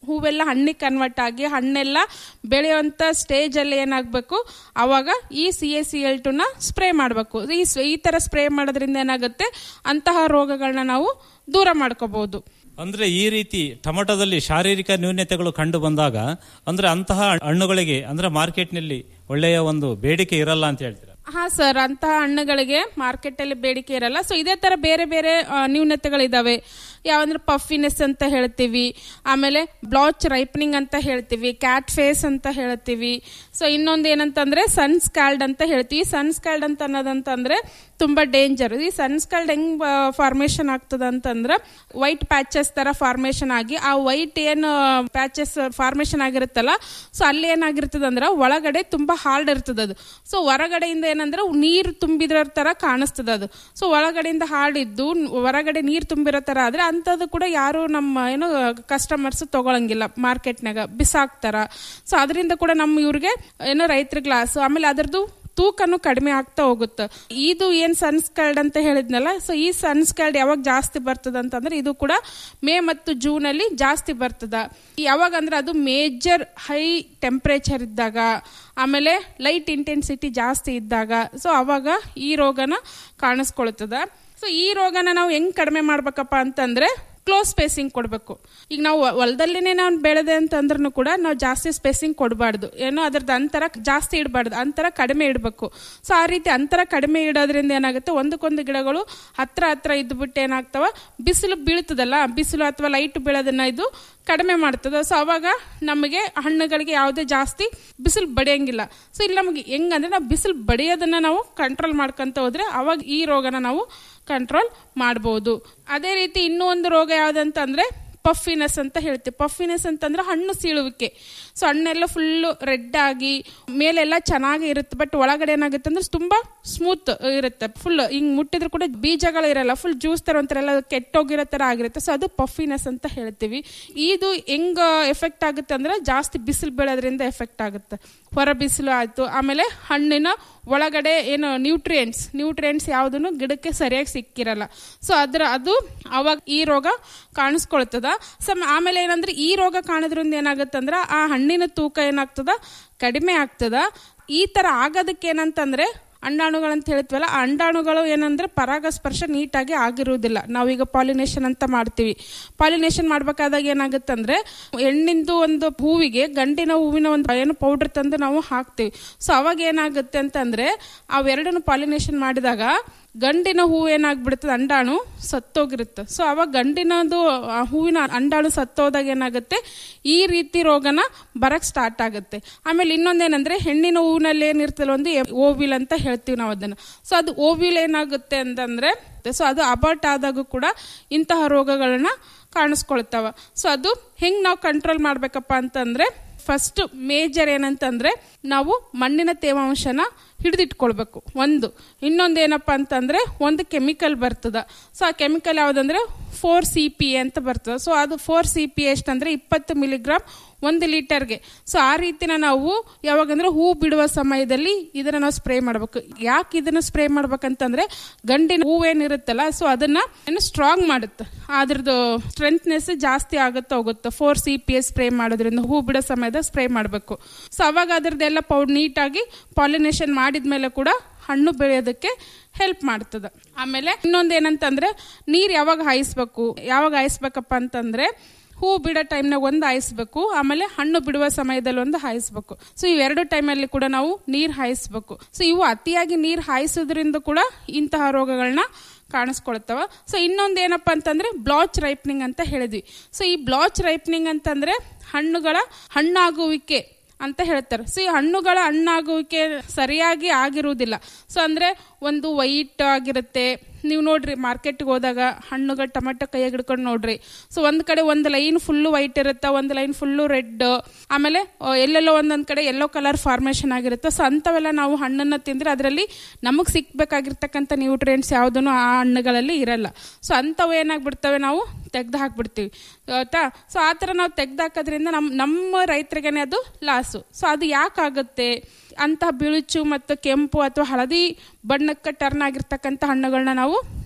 ಹೂವೆಲ್ಲ ಹಣ್ಣಿಗೆ ಕನ್ವರ್ಟ್ ಆಗಿ ಹಣ್ಣೆಲ್ಲ ಬೆಳೆಯುವಂತ ಸ್ಟೇಜ್ ಅಲ್ಲಿ ಏನಾಗಬೇಕು ಅವಾಗ ಈ ಸಿ ಎ ಸಿ ಎಲ್ ಟುನ ಸ್ಪ್ರೇ ಮಾಡಬೇಕು ಈ ಸ್- ಈ ತರ ಸ್ಪ್ರೇ ಮಾಡೋದ್ರಿಂದ ಏನಾಗುತ್ತೆ ಅಂತಹ ರೋಗಗಳನ್ನ ನಾವು ದೂರ ಮಾಡ್ಕೋಬಹುದು ಅಂದ್ರೆ ಈ ರೀತಿ ಟೊಮೆಟೊದಲ್ಲಿ ಶಾರೀರಿಕ ನ್ಯೂನ್ಯತೆಗಳು ಕಂಡು ಬಂದಾಗ ಅಂದ್ರೆ ಅಂತಹ ಹಣ್ಣುಗಳಿಗೆ ಅಂದ್ರೆ ಮಾರ್ಕೆಟ್ನಲ್ಲಿ ಒಳ್ಳೆಯ ಒಂದು ಬೇಡಿಕೆ ಇರಲ್ಲ ಅಂತ ಹೇಳ್ತೀರಾ ಹಾ ಸರ್ ಅಂತಹ ಹಣ್ಣುಗಳಿಗೆ ಮಾರ್ಕೆಟ್ ಅಲ್ಲಿ ಬೇಡಿಕೆ ಇರಲ್ಲ ಸೊ ಇದೇ ತರ ಬೇರೆ ಬೇರೆ ಆ, ನ್ಯೂನತೆಗಳಿದಾವೆ ಯಾವಂದ್ರೆ ಪಫಿನೆಸ್ ಅಂತ ಹೇಳ್ತೀವಿ ಆಮೇಲೆ ಬ್ಲಾಚ್ ರೈಪನಿಂಗ್ ಅಂತ ಹೇಳ್ತೀವಿ ಕ್ಯಾಟ್ ಫೇಸ್ ಅಂತ ಹೇಳ್ತೀವಿ ಸೊ ಇನ್ನೊಂದು ಏನಂತಂದ್ರೆ ಸನ್ ಸ್ಕ್ಯಾಲ್ಡ್ ಅಂತ ಹೇಳ್ತೀವಿ ಸನ್ ಸ್ಕ್ಯಾಲ್ಡ್ ಅಂತ ಅನ್ನೋದಂತಂದ್ರೆ ತುಂಬಾ ಡೇಂಜರ್ ಈ ಸನ್ ಸ್ಕ್ಯಾಲ್ಡ್ ಹೆಂಗ್ ಫಾರ್ಮೇಶನ್ ಆಗ್ತದ ಅಂತಂದ್ರೆ ವೈಟ್ ಪ್ಯಾಚಸ್ ತರ ಫಾರ್ಮೇಶನ್ ಆಗಿ ಆ ವೈಟ್ ಏನು ಪ್ಯಾಚಸ್ ಫಾರ್ಮೇಶನ್ ಆಗಿರುತ್ತಲ್ಲ ಸೊ ಅಲ್ಲಿ ಏನಾಗಿರ್ತದ ಅಂದ್ರೆ ಒಳಗಡೆ ತುಂಬಾ ಹಾರ್ಡ್ ಇರ್ತದ ಅದು ಸೊ ಹೊರಗಡೆಯಿಂದ ಏನಂದ್ರೆ ನೀರು ತುಂಬಿದ್ರ ತರ ಕಾಣಿಸ್ತದ ಅದು ಸೊ ಒಳಗಡೆಯಿಂದ ಹಾರ್ಡ್ ಇದ್ದು ಹೊರಗಡೆ ನೀರು ತುಂಬಿರೋ ತರ ಆದ್ರೆ ಅಂತದ್ದು ಕೂಡ ಯಾರು ನಮ್ಮ ಏನು ಕಸ್ಟಮರ್ಸ್ ತಗೊಳಂಗಿಲ್ಲ ಮಾರ್ಕೆಟ್ನಾಗ ಬಿಸಾಕ್ತಾರ ಸೊ ಅದರಿಂದ ಕೂಡ ನಮ್ಮ ಇವ್ರಿಗೆ ಏನೋ ರೈತರ ಗ್ಲಾಸ್ ಆಮೇಲೆ ಅದರದ್ದು ತೂಕನು ಕಡಿಮೆ ಆಗ್ತಾ ಹೋಗುತ್ತೆ ಇದು ಏನ್ ಸನ್ಸ್ಕಲ್ಡ್ ಅಂತ ಹೇಳಿದ್ನಲ್ಲ ಸೊ ಈ ಸನ್ಸ್ಕಲ್ಡ್ ಯಾವಾಗ ಜಾಸ್ತಿ ಬರ್ತದ ಅಂತಂದ್ರೆ ಇದು ಕೂಡ ಮೇ ಮತ್ತು ಜೂನ್ ಅಲ್ಲಿ ಜಾಸ್ತಿ ಬರ್ತದ ಯಾವಾಗ ಅಂದ್ರೆ ಅದು ಮೇಜರ್ ಹೈ ಟೆಂಪರೇಚರ್ ಇದ್ದಾಗ ಆಮೇಲೆ ಲೈಟ್ ಇಂಟೆನ್ಸಿಟಿ ಜಾಸ್ತಿ ಇದ್ದಾಗ ಸೊ ಅವಾಗ ಈ ರೋಗನ ಕಾಣಿಸ್ಕೊಳ್ತದ ಸೊ ಈ ರೋಗನ ನಾವು ಹೆಂಗ್ ಕಡಿಮೆ ಮಾಡ್ಬೇಕಪ್ಪ ಅಂತಂದ್ರೆ ಕ್ಲೋಸ್ ಸ್ಪೇಸಿಂಗ್ ಕೊಡಬೇಕು ಈಗ ನಾವು ಹೊಲದಲ್ಲಿನೇ ನಾವು ಬೆಳೆದೆ ಅಂತಂದ್ರೂ ಕೂಡ ನಾವು ಜಾಸ್ತಿ ಸ್ಪೇಸಿಂಗ್ ಕೊಡಬಾರ್ದು ಏನೋ ಅದ್ರದ್ದು ಅಂತರ ಜಾಸ್ತಿ ಇಡಬಾರ್ದು ಅಂತರ ಕಡಿಮೆ ಇಡಬೇಕು ಸೊ ಆ ರೀತಿ ಅಂತರ ಕಡಿಮೆ ಇಡೋದ್ರಿಂದ ಏನಾಗುತ್ತೆ ಒಂದಕ್ಕೊಂದು ಗಿಡಗಳು ಹತ್ರ ಹತ್ರ ಇದ್ಬಿಟ್ಟು ಏನಾಗ್ತಾವ ಬಿಸಿಲು ಬೀಳ್ತದಲ್ಲ ಬಿಸಿಲು ಅಥವಾ ಲೈಟ್ ಬೀಳೋದನ್ನ ಇದು ಕಡಿಮೆ ಮಾಡ್ತದ ಸೊ ಅವಾಗ ನಮಗೆ ಹಣ್ಣುಗಳಿಗೆ ಯಾವುದೇ ಜಾಸ್ತಿ ಬಿಸಿಲು ಬಡಿಯಂಗಿಲ್ಲ ಸೊ ಇಲ್ಲಿ ನಮಗೆ ಹೆಂಗಂದ್ರೆ ನಾವು ಬಿಸಿಲು ಬಡಿಯೋದನ್ನ ನಾವು ಕಂಟ್ರೋಲ್ ಮಾಡ್ಕೊಂತ ಹೋದ್ರೆ ಅವಾಗ ಈ ರೋಗನ ನಾವು ಕಂಟ್ರೋಲ್ ಮಾಡ್ಬೋದು ಅದೇ ರೀತಿ ಇನ್ನೂ ಒಂದು ರೋಗ ಯಾವ್ದಂತಂದ್ರೆ ಪಫಿನೆಸ್ ಅಂತ ಹೇಳ್ತೀವಿ ಪಫಿನೆಸ್ ಅಂತಂದ್ರೆ ಹಣ್ಣು ಸೀಳುವಿಕೆ ಸೊ ಹಣ್ಣೆಲ್ಲ ಫುಲ್ಲು ರೆಡ್ ಆಗಿ ಮೇಲೆಲ್ಲ ಚೆನ್ನಾಗಿ ಇರುತ್ತೆ ಬಟ್ ಒಳಗಡೆ ಏನಾಗುತ್ತೆ ಅಂದ್ರೆ ತುಂಬಾ ಸ್ಮೂತ್ ಇರುತ್ತೆ ಫುಲ್ ಹಿಂಗ್ ಮುಟ್ಟಿದ್ರು ಕೂಡ ಬೀಜಗಳು ಇರಲ್ಲ ಫುಲ್ ಜ್ಯೂಸ್ ತರ ಒಂಥರ ಎಲ್ಲ ಕೆಟ್ಟೋಗಿರೋ ತರ ಆಗಿರುತ್ತೆ ಸೊ ಅದು ಪಫಿನೆಸ್ ಅಂತ ಹೇಳ್ತೀವಿ ಇದು ಹೆಂಗ್ ಎಫೆಕ್ಟ್ ಆಗುತ್ತೆ ಅಂದ್ರೆ ಜಾಸ್ತಿ ಬಿಸಿಲು ಬೀಳೋದ್ರಿಂದ ಎಫೆಕ್ಟ್ ಆಗುತ್ತೆ ಹೊರ ಬಿಸಿಲು ಆಯ್ತು ಆಮೇಲೆ ಹಣ್ಣಿನ ಒಳಗಡೆ ಏನು ನ್ಯೂಟ್ರಿಯೆಂಟ್ಸ್ ನ್ಯೂಟ್ರಿಯೆಂಟ್ಸ್ ಯಾವುದನ್ನು ಗಿಡಕ್ಕೆ ಸರಿಯಾಗಿ ಸಿಕ್ಕಿರಲ್ಲ ಸೊ ಅದ್ರ ಅದು ಅವಾಗ ಈ ರೋಗ ಕಾಣಿಸ್ಕೊಳ್ತದ ಸೊ ಆಮೇಲೆ ಏನಂದ್ರೆ ಈ ರೋಗ ಕಾಣೋದ್ರಿಂದ ಏನಾಗುತ್ತಂದ್ರ ಆ ಹಣ್ಣಿನ ತೂಕ ಏನಾಗ್ತದ ಕಡಿಮೆ ಆಗ್ತದ ಈ ತರ ಆಗೋದಕ್ಕೆ ಏನಂತಂದ್ರೆ ಅಂಡಾಣುಗಳಂತ ಹೇಳ್ತೀವಲ್ಲ ಆ ಅಂಡಾಣುಗಳು ಏನಂದ್ರೆ ಪರಾಗಸ್ಪರ್ಶ ನೀಟಾಗಿ ಆಗಿರುವುದಿಲ್ಲ ನಾವೀಗ ಪಾಲಿನೇಷನ್ ಅಂತ ಮಾಡ್ತೀವಿ ಪಾಲಿನೇಷನ್ ಮಾಡ್ಬೇಕಾದಾಗ ಏನಾಗುತ್ತಂದ್ರೆ ಹೆಣ್ಣಿಂದು ಒಂದು ಹೂವಿಗೆ ಗಂಡಿನ ಹೂವಿನ ಒಂದು ಏನು ಪೌಡರ್ ತಂದು ನಾವು ಹಾಕ್ತೀವಿ ಸೊ ಅವಾಗ ಏನಾಗುತ್ತೆ ಅಂತಂದ್ರೆ ಅವೆರಡನ್ನು ಪಾಲಿನೇಷನ್ ಮಾಡಿದಾಗ ಗಂಡಿನ ಹೂವು ಏನಾಗ್ಬಿಡ್ತದೆ ಅಂಡಾಣು ಸತ್ತೋಗಿರುತ್ತೆ ಸೊ ಅವಾಗ ಗಂಡಿನದು ಆ ಹೂವಿನ ಅಂಡಾಣು ಸತ್ತೋದಾಗ ಏನಾಗುತ್ತೆ ಈ ರೀತಿ ರೋಗನ ಬರಕ್ ಸ್ಟಾರ್ಟ್ ಆಗುತ್ತೆ ಆಮೇಲೆ ಇನ್ನೊಂದೇನಂದ್ರೆ ಹೆಣ್ಣಿನ ಹೂವಿನಲ್ಲಿ ಏನಿರ್ತಲ್ಲ ಒಂದು ಓವಿಲ್ ಅಂತ ಹೇಳ್ತೀವಿ ನಾವು ಅದನ್ನ ಸೊ ಅದು ಓವಿಲ್ ಏನಾಗುತ್ತೆ ಅಂತಂದ್ರೆ ಸೊ ಅದು ಅಬರ್ಟ್ ಆದಾಗೂ ಕೂಡ ಇಂತಹ ರೋಗಗಳನ್ನ ಕಾಣಿಸ್ಕೊಳ್ತಾವ ಸೊ ಅದು ಹೆಂಗ್ ನಾವು ಕಂಟ್ರೋಲ್ ಮಾಡ್ಬೇಕಪ್ಪ ಅಂತಂದ್ರೆ ಫಸ್ಟ್ ಮೇಜರ್ ಏನಂತಂದ್ರೆ ನಾವು ಮಣ್ಣಿನ ತೇವಾಂಶನ ಹಿಡಿದಿಟ್ಕೊಳ್ಬೇಕು ಒಂದು ಇನ್ನೊಂದು ಏನಪ್ಪ ಅಂತಂದ್ರೆ ಒಂದು ಕೆಮಿಕಲ್ ಬರ್ತದ ಸೊ ಆ ಕೆಮಿಕಲ್ ಯಾವ್ದಂದ್ರೆ ಫೋರ್ ಸಿ ಪಿ ಅಂತ ಬರ್ತದೆ ಸೊ ಅದು ಫೋರ್ ಸಿ ಪಿ ಎಷ್ಟಂದ್ರೆ ಇಪ್ಪತ್ತು ಮಿಲಿಗ್ರಾಮ್ ಒಂದು ಲೀಟರ್ಗೆ ಸೊ ಆ ರೀತಿನ ನಾವು ಯಾವಾಗಂದ್ರೆ ಹೂ ಬಿಡುವ ಸಮಯದಲ್ಲಿ ಇದನ್ನ ನಾವು ಸ್ಪ್ರೇ ಮಾಡ್ಬೇಕು ಯಾಕೆ ಇದನ್ನ ಸ್ಪ್ರೇ ಮಾಡ್ಬೇಕಂತಂದ್ರೆ ಗಂಡಿನ ಹೂವೇನಿರುತ್ತಲ್ಲ ಸೊ ಅದನ್ನ ಏನು ಸ್ಟ್ರಾಂಗ್ ಮಾಡುತ್ತೆ ಅದ್ರದ್ದು ಸ್ಟ್ರೆಂತ್ನೆಸ್ ಜಾಸ್ತಿ ಆಗುತ್ತೆ ಹೋಗುತ್ತೆ four C P S spray ಮಾಡೋದ್ರಿಂದ ಹೂ ಬಿಡೋ ಸಮಯದ ಸ್ಪ್ರೇ ಮಾಡಬೇಕು ಸೊ ಅವಾಗ ಅದ್ರದ್ದೆಲ್ಲ ಪೌಡ್ ನೀಟಾಗಿ ಪಾಲಿನೇಷನ್ ಮಾಡಿದ್ಮೇಲೆ ಕೂಡ ಹಣ್ಣು ಬೆಳೆಯೋದಕ್ಕೆ ಹೆಲ್ಪ್ ಮಾಡ್ತದೆ ಆಮೇಲೆ ಇನ್ನೊಂದು ಏನಂತಂದ್ರೆ ನೀರ್ ಯಾವಾಗ ಹಾಯಿಸ್ಬೇಕು ಯಾವಾಗ ಹಾಯಿಸ್ಬೇಕಪ್ಪ ಅಂತಂದ್ರೆ ಹೂ ಬಿಡೋ ಟೈಮ್ನಾಗ ಒಂದು ಹಾಯಿಸ್ಬೇಕು ಆಮೇಲೆ ಹಣ್ಣು ಬಿಡುವ ಸಮಯದಲ್ಲಿ ಒಂದು ಹಾಯಿಸ್ಬೇಕು ಸೊ ಇವೆರಡು ಟೈಮಲ್ಲಿ ಕೂಡ ನಾವು ನೀರ್ ಹಾಯಿಸ್ಬೇಕು ಸೊ ಇವು ಅತಿಯಾಗಿ ನೀರ್ ಹಾಯಿಸೋದ್ರಿಂದ ಕೂಡ ಇಂತಹ ರೋಗಗಳನ್ನ ಕಾಣಿಸ್ಕೊಳ್ತಾವ ಸೊ ಇನ್ನೊಂದು ಏನಪ್ಪ ಅಂತಂದ್ರೆ ಬ್ಲಾಚ್ ರೈಪ್ನಿಂಗ್ ಅಂತ ಹೇಳಿದ್ವಿ ಸೊ ಈ ಬ್ಲಾಚ್ ರೈಪ್ನಿಂಗ್ ಅಂತಂದ್ರೆ ಹಣ್ಣುಗಳ ಹಣ್ಣಾಗುವಿಕೆ ಅಂತ ಹೇಳ್ತಾರೆ ಸೊ ಈ ಹಣ್ಣುಗಳ ಹಣ್ಣಾಗುವಿಕೆ ಸರಿಯಾಗಿ ಆಗಿರುವುದಿಲ್ಲ ಸೊ ಅಂದ್ರೆ ಒಂದು ವೈಟ್ ಆಗಿರುತ್ತೆ ನೀವು ನೋಡ್ರಿ ಮಾರ್ಕೆಟ್ಗೆ ಹೋದಾಗ ಹಣ್ಣುಗಳು ಟೊಮೆಟೊ ಕೈಯಾಗ ಹಿಡ್ಕೊಂಡು ನೋಡ್ರಿ ಸೊ ಒಂದ್ ಕಡೆ ಒಂದು ಲೈನ್ ಫುಲ್ಲು ವೈಟ್ ಇರುತ್ತೆ ಒಂದು ಲೈನ್ ಫುಲ್ಲು ರೆಡ್ ಆಮೇಲೆ ಆ, ಎಲ್ಲೆಲ್ಲೋ ಒಂದೊಂದ್ ಕಡೆ ಯೆಲ್ಲೋ ಕಲರ್ ಫಾರ್ಮೇಶನ್ ಆಗಿರುತ್ತೆ ಸೊ ಅಂಥವೆಲ್ಲ ನಾವು ಹಣ್ಣನ್ನ ತಿಂದ್ರೆ ಅದರಲ್ಲಿ ನಮಗ್ ಸಿಕ್ಬೇಕಾಗಿರ್ತಕ್ಕಂಥ ನ್ಯೂಟ್ರಿಯೆಂಟ್ಸ್ ಯಾವುದೂ ಆ ಹಣ್ಣುಗಳಲ್ಲಿ ಇರಲ್ಲ ಸೊ ಅಂಥವು ಏನಾಗ್ಬಿಡ್ತವೆ ನಾವು ತೆಗ್ದು ಹಾಕ್ಬಿಡ್ತೀವಿ ಆಯ್ತಾ ಸೊ ಆ ಥರ ನಾವು ತೆಗ್ದು ಹಾಕೋದ್ರಿಂದ ನಮ್ಮ ನಮ್ಮ ರೈತರಿಗೇನೆ ಅದು ಲಾಸು ಸೊ ಅದು ಯಾಕಾಗುತ್ತೆ ಅಂತಹ ಬಿಳುಚು ಮತ್ತು ಕೆಂಪು ಅಥವಾ ಹಳದಿ ಬಣ್ಣಕ್ಕೆ ಟರ್ನ್ ಆಗಿರ್ತಕ್ಕಂಥ ಹಣ್ಣುಗಳನ್ನ ನಾವು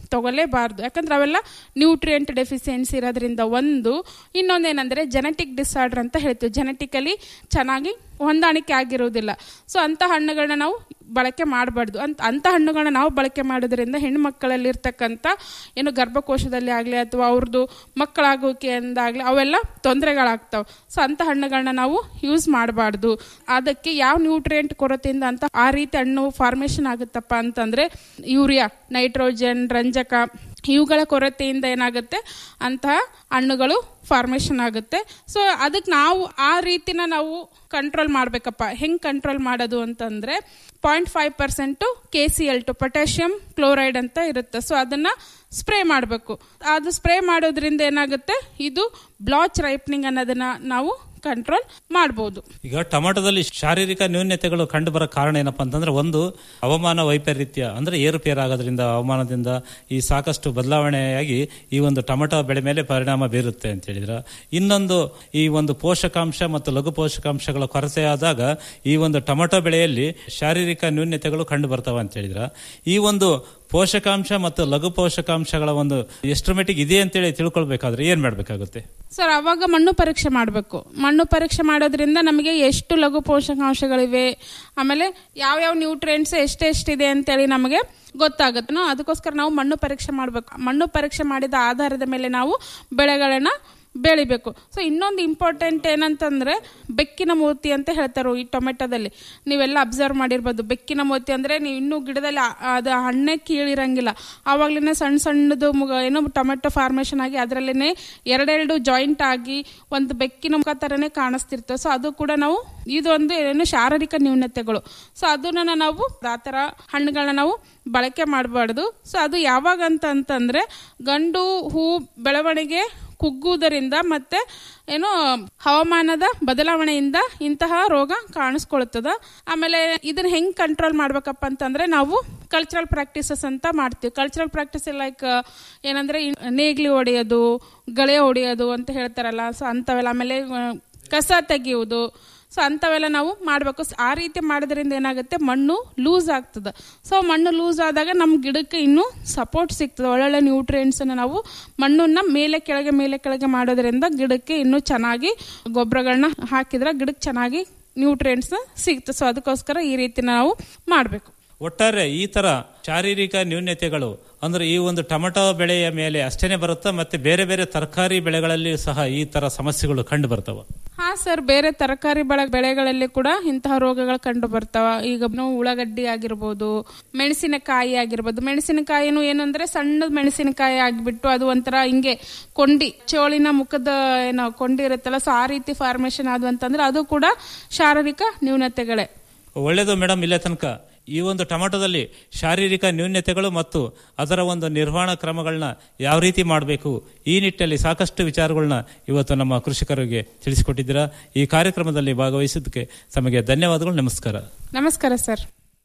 ತಗೊಳ್ಳೇಬಾರ್ದು ಯಾಕಂದ್ರೆ ಅವೆಲ್ಲ ನ್ಯೂಟ್ರಿಯೆಂಟ್ ಡೆಫಿಸಿಯನ್ಸಿ ಇರೋದ್ರಿಂದ ಒಂದು ಇನ್ನೊಂದೇನೆಂದರೆ ಜೆನೆಟಿಕ್ ಡಿಸಾರ್ಡರ್ ಅಂತ ಹೇಳ್ತೀವಿ ಜೆನೆಟಿಕಲಿ ಚೆನ್ನಾಗಿ ಹೊಂದಾಣಿಕೆ ಆಗಿರುವುದಿಲ್ಲ ಸೊ ಅಂಥ ಹಣ್ಣುಗಳನ್ನ ನಾವು ಬಳಕೆ ಮಾಡಬಾರ್ದು ಅಂತ ಅಂಥ ಹಣ್ಣುಗಳನ್ನ ನಾವು ಬಳಕೆ ಮಾಡೋದ್ರಿಂದ ಹೆಣ್ಣುಮಕ್ಕಳಲ್ಲಿ ಇರ್ತಕ್ಕಂಥ ಏನು ಗರ್ಭಕೋಶದಲ್ಲಿ ಆಗಲಿ ಅಥವಾ ಅವ್ರದ್ದು ಮಕ್ಕಳಾಗೋಕೆಯಿಂದಾಗಲಿ ಅವೆಲ್ಲ ತೊಂದರೆಗಳಾಗ್ತಾವೆ ಸೊ ಅಂಥ ಹಣ್ಣುಗಳನ್ನ ನಾವು ಯೂಸ್ ಮಾಡಬಾರ್ದು ಅದಕ್ಕೆ ಯಾವ ನ್ಯೂಟ್ರಿಯೆಂಟ್ ಕೊರತೆಯಿಂದ ಅಂತ ಆ ರೀತಿ ಹಣ್ಣು ಫಾರ್ಮೇಷನ್ ಆಗುತ್ತಪ್ಪ ಅಂತಂದರೆ ಯೂರಿಯಾ ನೈಟ್ರೋಜನ್ ರಂಜಕ ಇವುಗಳ ಕೊರತೆಯಿಂದ ಏನಾಗುತ್ತೆ ಅಂತಹ ಹಣ್ಣುಗಳು ಫಾರ್ಮೇಷನ್ ಆಗುತ್ತೆ ಸೊ ಅದಕ್ಕೆ ನಾವು ಆ ರೀತಿನ ನಾವು ಕಂಟ್ರೋಲ್ ಮಾಡಬೇಕಪ್ಪ ಹೆಂಗೆ ಕಂಟ್ರೋಲ್ ಮಾಡೋದು ಅಂತಂದರೆ point five percent K C L two potassium chloride ಅಂತ ಇರುತ್ತೆ ಸೊ ಅದನ್ನು ಸ್ಪ್ರೇ ಮಾಡಬೇಕು ಅದು ಸ್ಪ್ರೇ ಮಾಡೋದ್ರಿಂದ ಏನಾಗುತ್ತೆ ಇದು ಬ್ಲಾಚ್ ರೈಪ್ನಿಂಗ್ ಅನ್ನೋದನ್ನ ನಾವು ಕಂಟ್ರೋಲ್ ಮಾಡ್ಬೋದು ಈಗ ಟೊಮೆಟೊದಲ್ಲಿ ಶಾರೀರಿಕ ನ್ಯೂನ್ಯತೆಗಳು ಕಂಡು ಬರೋ ಕಾರಣ ಏನಪ್ಪಾ ಅಂತಂದ್ರೆ ಒಂದು ಹವಾಮಾನ ವೈಪರೀತ್ಯ ಅಂದ್ರೆ ಏರುಪೇರು ಆಗೋದ್ರಿಂದ ಹವಾಮಾನದಿಂದ ಈ ಸಾಕಷ್ಟು ಬದಲಾವಣೆಯಾಗಿ ಈ ಒಂದು ಟೊಮೆಟೊ ಬೆಳೆ ಮೇಲೆ ಪರಿಣಾಮ ಬೀರುತ್ತೆ ಅಂತ ಹೇಳಿದ್ರ ಇನ್ನೊಂದು ಈ ಒಂದು ಪೋಷಕಾಂಶ ಮತ್ತು ಲಘು ಪೋಷಕಾಂಶಗಳ ಕೊರತೆ ಆದಾಗ ಈ ಒಂದು ಟೊಮೆಟೊ ಬೆಳೆಯಲ್ಲಿ ಶಾರೀರಿಕ ನ್ಯೂನ್ಯತೆಗಳು ಕಂಡು ಬರ್ತಾವ ಅಂತ ಹೇಳಿದ್ರ ಈ ಒಂದು ಪೋಷಕಾಂಶ ಮತ್ತು ಲಘು ಪೋಷಕಾಂಶಗಳ ಒಂದು ಎಷ್ಟರ ಮಟ್ಟಿಗೆ ಇದೆ ಅಂತೇಳಿ ತಿಳ್ಕೊಳ್ಬೇಕಾದ್ರೆ ಏನ್ ಮಾಡ್ಬೇಕಾಗುತ್ತೆ ಸರ್ ಅವಾಗ ಮಣ್ಣು ಪರೀಕ್ಷೆ ಮಾಡಬೇಕು ಮಣ್ಣು ಪರೀಕ್ಷೆ ಮಾಡೋದ್ರಿಂದ ನಮಗೆ ಎಷ್ಟು ಲಘು ಪೋಷಕಾಂಶಗಳಿವೆ ಆಮೇಲೆ ಯಾವ್ಯಾವ ನ್ಯೂಟ್ರಿಯೆಂಟ್ಸ್ ಎಷ್ಟೆಷ್ಟಿದೆ ಅಂತೇಳಿ ನಮಗೆ ಗೊತ್ತಾಗುತ್ತೆ ಅದಕ್ಕೋಸ್ಕರ ನಾವು ಮಣ್ಣು ಪರೀಕ್ಷೆ ಮಾಡಬೇಕು ಮಣ್ಣು ಪರೀಕ್ಷೆ ಮಾಡಿದ ಆಧಾರದ ಮೇಲೆ ನಾವು ಬೆಳೆಗಳನ್ನ ಬೆಳಿಬೇಕು ಸೊ ಇನ್ನೊಂದು ಇಂಪಾರ್ಟೆಂಟ್ ಏನಂತಂದ್ರೆ ಬೆಕ್ಕಿನ ಮೋತಿ ಅಂತ ಹೇಳ್ತಾರೆ ಈ ಟೊಮೆಟೊದಲ್ಲಿ ನೀವೆಲ್ಲ ಅಬ್ಸರ್ವ್ ಮಾಡಿರ್ಬೋದು ಬೆಕ್ಕಿನ ಮೋತಿ ಅಂದ್ರೆ ನೀವು ಇನ್ನೂ ಗಿಡದಲ್ಲಿ ಆ- ಅದು ಹಣ್ಣೆ ಕೀಳಿರಂಗಿಲ್ಲ ಆವಾಗ್ಲೇ ಸಣ್ಣ ಸಣ್ಣದು ಮುಗ ಏನೋ ಟೊಮೆಟೊ ಫಾರ್ಮೇಷನ್ ಆಗಿ ಅದರಲ್ಲೇ ಎರಡೆರಡು ಜಾಯಿಂಟ್ ಆಗಿ ಒಂದು ಬೆಕ್ಕಿನ ಮುಖ ಥರನೇ ಕಾಣಿಸ್ತಿರ್ತವೆ ಸೊ ಅದು ಕೂಡ ನಾವು ಇದು ಒಂದು ಏನು ಶಾರೀರಿಕ ನ್ಯೂನತೆಗಳು ಸೊ ಅದನ್ನ ನಾವು ಆ ಥರ ಹಣ್ಣುಗಳನ್ನ ನಾವು ಬಳಕೆ ಮಾಡಬಾರ್ದು ಸೊ ಅದು ಯಾವಾಗ ಅಂತ ಅಂತಂದ್ರೆ ಗಂಡು ಹೂ ಬೆಳವಣಿಗೆ ಕುಗ್ಗುವುದರಿಂದ ಮತ್ತೆ ಏನು ಹವಾಮಾನದ ಬದಲಾವಣೆಯಿಂದ ಇಂತಹ ರೋಗ ಕಾಣಿಸ್ಕೊಳ್ತದ ಆಮೇಲೆ ಇದನ್ನ ಹೆಂಗ್ ಕಂಟ್ರೋಲ್ ಮಾಡ್ಬೇಕಪ್ಪ ಅಂತಂದ್ರೆ ನಾವು ಕಲ್ಚರಲ್ ಪ್ರಾಕ್ಟೀಸಸ್ ಅಂತ ಮಾಡ್ತೀವಿ ಕಲ್ಚರಲ್ ಪ್ರಾಕ್ಟೀಸ್ ಲೈಕ್ ಏನಂದ್ರೆ ಈ ನೇಗ್ಲಿ ಹೊಡೆಯೋದು ಗಳೆ ಹೊಡೆಯೋದು ಅಂತ ಹೇಳ್ತಾರಲ್ಲ ಸೊ ಅಂಥವೆಲ್ಲ ಆಮೇಲೆ ಆ, ಕಸ ತೆಗೆಯುವುದು ಸೊ ಅಂಥವೆಲ್ಲ ನಾವು ಮಾಡಬೇಕು ಆ ರೀತಿ ಮಾಡೋದ್ರಿಂದ ಏನಾಗುತ್ತೆ ಮಣ್ಣು ಲೂಸ್ ಆಗ್ತದೆ ಸೊ ಮಣ್ಣು ಲೂಸ್ ಆದಾಗ ನಮ್ಮ ಗಿಡಕ್ಕೆ ಇನ್ನೂ ಸಪೋರ್ಟ್ ಸಿಗ್ತದೆ ಒಳ್ಳೊಳ್ಳೆ ನ್ಯೂಟ್ರಿಯೆಂಟ್ಸನ್ನು ನಾವು ಮಣ್ಣನ್ನ ಮೇಲೆ ಕೆಳಗೆ ಮೇಲೆ ಕೆಳಗೆ ಮಾಡೋದ್ರಿಂದ ಗಿಡಕ್ಕೆ ಇನ್ನೂ ಚೆನ್ನಾಗಿ ಗೊಬ್ಬರಗಳನ್ನ ಹಾಕಿದ್ರೆ ಗಿಡಕ್ಕೆ ಚೆನ್ನಾಗಿ ನ್ಯೂಟ್ರಿಯೆಂಟ್ಸ್ ಸಿಗ್ತದೆ ಸೊ ಅದಕ್ಕೋಸ್ಕರ ಈ ರೀತಿ ನಾವು ಮಾಡಬೇಕು ಒಟ್ಟಾರೆ ಈ ತರ ಶಾರೀರಿಕ ನ್ಯೂನ್ಯತೆಗಳು ಅಂದ್ರೆ ಈ ಒಂದು ಟೊಮೆಟೊ ಬೆಳೆಯ ಮೇಲೆ ಅಷ್ಟೇನೆ ಬರುತ್ತಾ ಮತ್ತೆ ಬೇರೆ ಬೇರೆ ತರಕಾರಿ ಬೆಳೆಗಳಲ್ಲಿ ಸಹ ಈ ತರ ಸಮಸ್ಯೆಗಳು ಕಂಡು ಬರ್ತಾವ ಹಾ ಸರ್ ಬೇರೆ ತರಕಾರಿ ಬೆಳೆ ಬೆಳೆಗಳಲ್ಲಿ ಕೂಡ ಇಂತಹ ರೋಗಗಳು ಕಂಡು ಬರ್ತಾವ ಈಗ ನಾವು ಉಳ್ಳಾಗಡ್ಡಿ ಆಗಿರ್ಬೋದು ಮೆಣಸಿನಕಾಯಿ ಆಗಿರ್ಬೋದು ಮೆಣಸಿನಕಾಯಿನೂ ಏನಂದ್ರೆ ಸಣ್ಣ ಮೆಣಸಿನಕಾಯಿ ಆಗಿಬಿಟ್ಟು ಅದು ಒಂಥರ ಹಿಂಗೆ ಕೊಂಡಿ ಚೋಳಿನ ಮುಖದ ಏನೋ ಕೊಂಡಿ ಇರುತ್ತಲ್ಲ ಸೊ ಆ ರೀತಿ ಫಾರ್ಮೇಶನ್ ಆದು ಅಂತಂದ್ರೆ ಅದು ಕೂಡ ಶಾರೀರಿಕ ನ್ಯೂನತೆಗಳೇ ಒಳ್ಳೆಯದು ಮೇಡಮ್ ಇಲ್ಲೇ ತನಕ ಈ ಒಂದು ಟೊಮೆಟೊದಲ್ಲಿ ಶಾರೀರಿಕ ನ್ಯೂನ್ಯತೆಗಳು ಮತ್ತು ಅದರ ಒಂದು ನಿರ್ವಹಣಾ ಕ್ರಮಗಳನ್ನ ಯಾವ ರೀತಿ ಮಾಡಬೇಕು ಈ ನಿಟ್ಟಿನಲ್ಲಿ ಸಾಕಷ್ಟು ವಿಚಾರಗಳನ್ನ ಇವತ್ತು ನಮ್ಮ ಕೃಷಿಕರಿಗೆ ತಿಳಿಸಿಕೊಟ್ಟಿದ್ದೀರಾ ಈ ಕಾರ್ಯಕ್ರಮದಲ್ಲಿ ಭಾಗವಹಿಸಿದ್ದಕ್ಕೆ ತಮಗೆ ಧನ್ಯವಾದಗಳು ನಮಸ್ಕಾರ ನಮಸ್ಕಾರ ಸರ್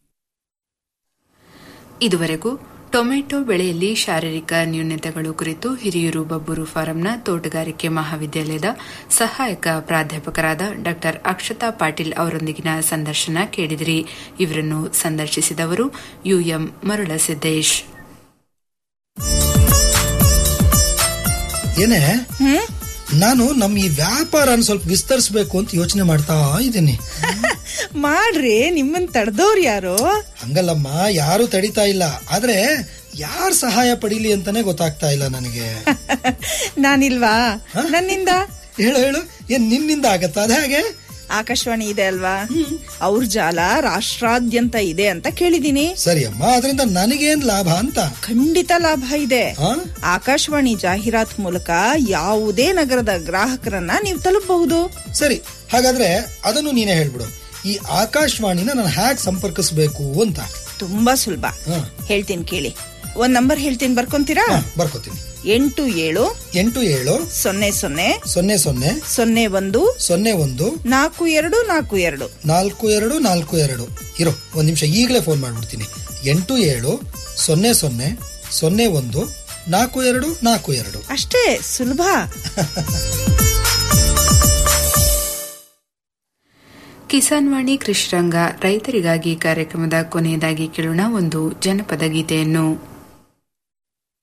ಇದುವರೆಗೂ ಟೊಮೆಟೊ ಬೆಳೆಯಲ್ಲಿ ಶಾರೀರಿಕ ನ್ಯೂನತೆಗಳು ಕುರಿತು ಹಿರಿಯೂರು ಬಬ್ಬೂರು ಫಾರಂನ ತೋಟಗಾರಿಕೆ ಮಹಾವಿದ್ಯಾಲಯದ ಸಹಾಯಕ ಪ್ರಾಧ್ಯಾಪಕರಾದ ಡಾ ಅಕ್ಷತಾ ಪಾಟೀಲ್ ಅವರೊಂದಿಗಿನ ಸಂದರ್ಶನ ಕೇಳಿದಿರಿ ಇವರನ್ನು ಸಂದರ್ಶಿಸಿದವರು ಯುಎಂ ಮರುಳಸಿದ್ದೇಶ್ ಏನೇ ನಾನು ನಮ್ ಈ ವ್ಯಾಪಾರನ ಸ್ವಲ್ಪ ವಿಸ್ತರಿಸಬೇಕು ಅಂತ ಯೋಚನೆ ಮಾಡ್ತಾ ಇದ್ದೀನಿ ಮಾಡ್ರಿ ನಿಮ್ಮನ್ ತಡೆದವ್ರು ಯಾರು ಹಂಗಲ್ಲಮ್ಮ ಯಾರು ತಡಿತಾ ಇಲ್ಲ ಆದ್ರೆ ಯಾರ್ ಸಹಾಯ ಪಡೀಲಿ ಅಂತಾನೆ ಗೊತ್ತಾಗ್ತಾ ಇಲ್ಲ ನನಗೆ ನಾನಿಲ್ವಾ ನನ್ನಿಂದ ಹೇಳು ಹೇಳು ಏನ್ ನಿನ್ನಿಂದ ಆಗತ್ತಾ ಅದ ಹಾಗೆ ಆಕಾಶವಾಣಿ ಇದೆ ಅಲ್ವಾ ಅವ್ರ ಜಾಲ ರಾಷ್ಟ್ರಾದ್ಯಂತ ಇದೆ ಅಂತ ಕೇಳಿದೀನಿ ಸರಿ ಅಮ್ಮ ಅದರಿಂದ ನನಗೇನ್ ಲಾಭ ಅಂತ ಖಂಡಿತ ಲಾಭ ಇದೆ ಆಕಾಶವಾಣಿ ಜಾಹೀರಾತ್ ಮೂಲಕ ಯಾವುದೇ ನಗರದ ಗ್ರಾಹಕರನ್ನ ನೀವು ತಲುಪಬಹುದು ಸರಿ ಹಾಗಾದ್ರೆ ಅದನ್ನು ನೀನೇ ಹೇಳ್ಬಿಡು ಈ ಆಕಾಶವಾಣಿನ ನಾನು ಹ್ಯಾಕ್ ಸಂಪರ್ಕಿಸಬೇಕು ಅಂತ ತುಂಬಾ ಸುಲಭ ಹೇಳ್ತೀನಿ ಕೇಳಿ ಒಂದ್ ನಂಬರ್ ಹೇಳ್ತೀನಿ ಬರ್ಕೊಂತೀರಾ ಬರ್ಕೋತೀನಿ ಎಂಟು ಏಳು ಎಂಟು ಏಳು ಸೊನ್ನೆ ಸೊನ್ನೆ ಸೊನ್ನೆ ಸೊನ್ನೆ ಸೊನ್ನೆ ಒಂದು ಸೊನ್ನೆ ಒಂದು ನಾಲ್ಕು ಎರಡು ನಾಲ್ಕು ಎರಡು ನಾಲ್ಕು ಎರಡು ನಾಲ್ಕು ಎರಡು ಇರೋ ಒಂದ್ ನಿಮಿಷ ಈಗಲೇ ಫೋನ್ ಮಾಡ್ಬಿಡ್ತೀನಿ ಎಂಟು ಏಳು ಸೊನ್ನೆ ಸೊನ್ನೆ ಸೊನ್ನೆ ಒಂದು ನಾಲ್ಕು ಎರಡು ನಾಲ್ಕು ಎರಡು ಅಷ್ಟೇ ಸುಲಭ ಕಿಸಾನ್ ವಾಣಿ ಕೃಷಿರಂಗ ರೈತರಿಗಾಗಿ ಕಾರ್ಯಕ್ರಮದ ಕೊನೆಯದಾಗಿ ಕೇಳೋಣ ಒಂದು ಜನಪದ ಗೀತೆಯನ್ನು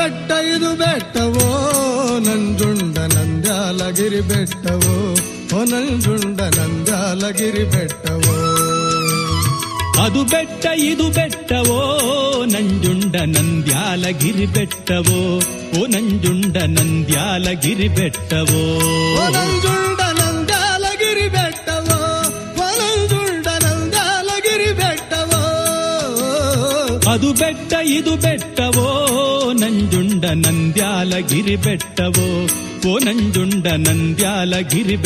ಬೆಟ್ಟ ಇದು ಬೆಟ್ಟವೋ ನಂಜುಂಡ ನಂದ್ಯಾಲಗಿರಿ ಬೆಟ್ಟವೋ ಓ ನಂಜುಂಡ ನಂದ್ಯಾಲಗಿರಿ ಬೆಟ್ಟವೋ ಅದು ಬೆಟ್ಟ ಇದು ಬೆಟ್ಟವೋ ನಂಜುಂಡ ನಂದ್ಯಾಲಗಿರಿ ಬೆಟ್ಟವೋ ಓ ನಂಜುಂಡ ನಂದ್ಯಾಲಗಿರಿ ಬೆಟ್ಟವೋ ಓ ನಂಜುಂಡ ನಂದ್ಯಾಲಗಿರಿ ಬೆಟ್ಟವೋ ಓ ನಂಜುಂಡ ನಂದ್ಯಾಲಗಿರಿ ಬೆಟ್ಟವೋ ಅದು ಬೆಟ್ಟ ಇದು ಬೆಟ್ಟವೋ ನಂಜುಂಡ ನಂದ್ಯಾಲಗಿರಿ ಬೆಟ್ಟವೋ ಓ ನಂಜುಂಡ ನಂದ್ಯಾಲಗಿರಿ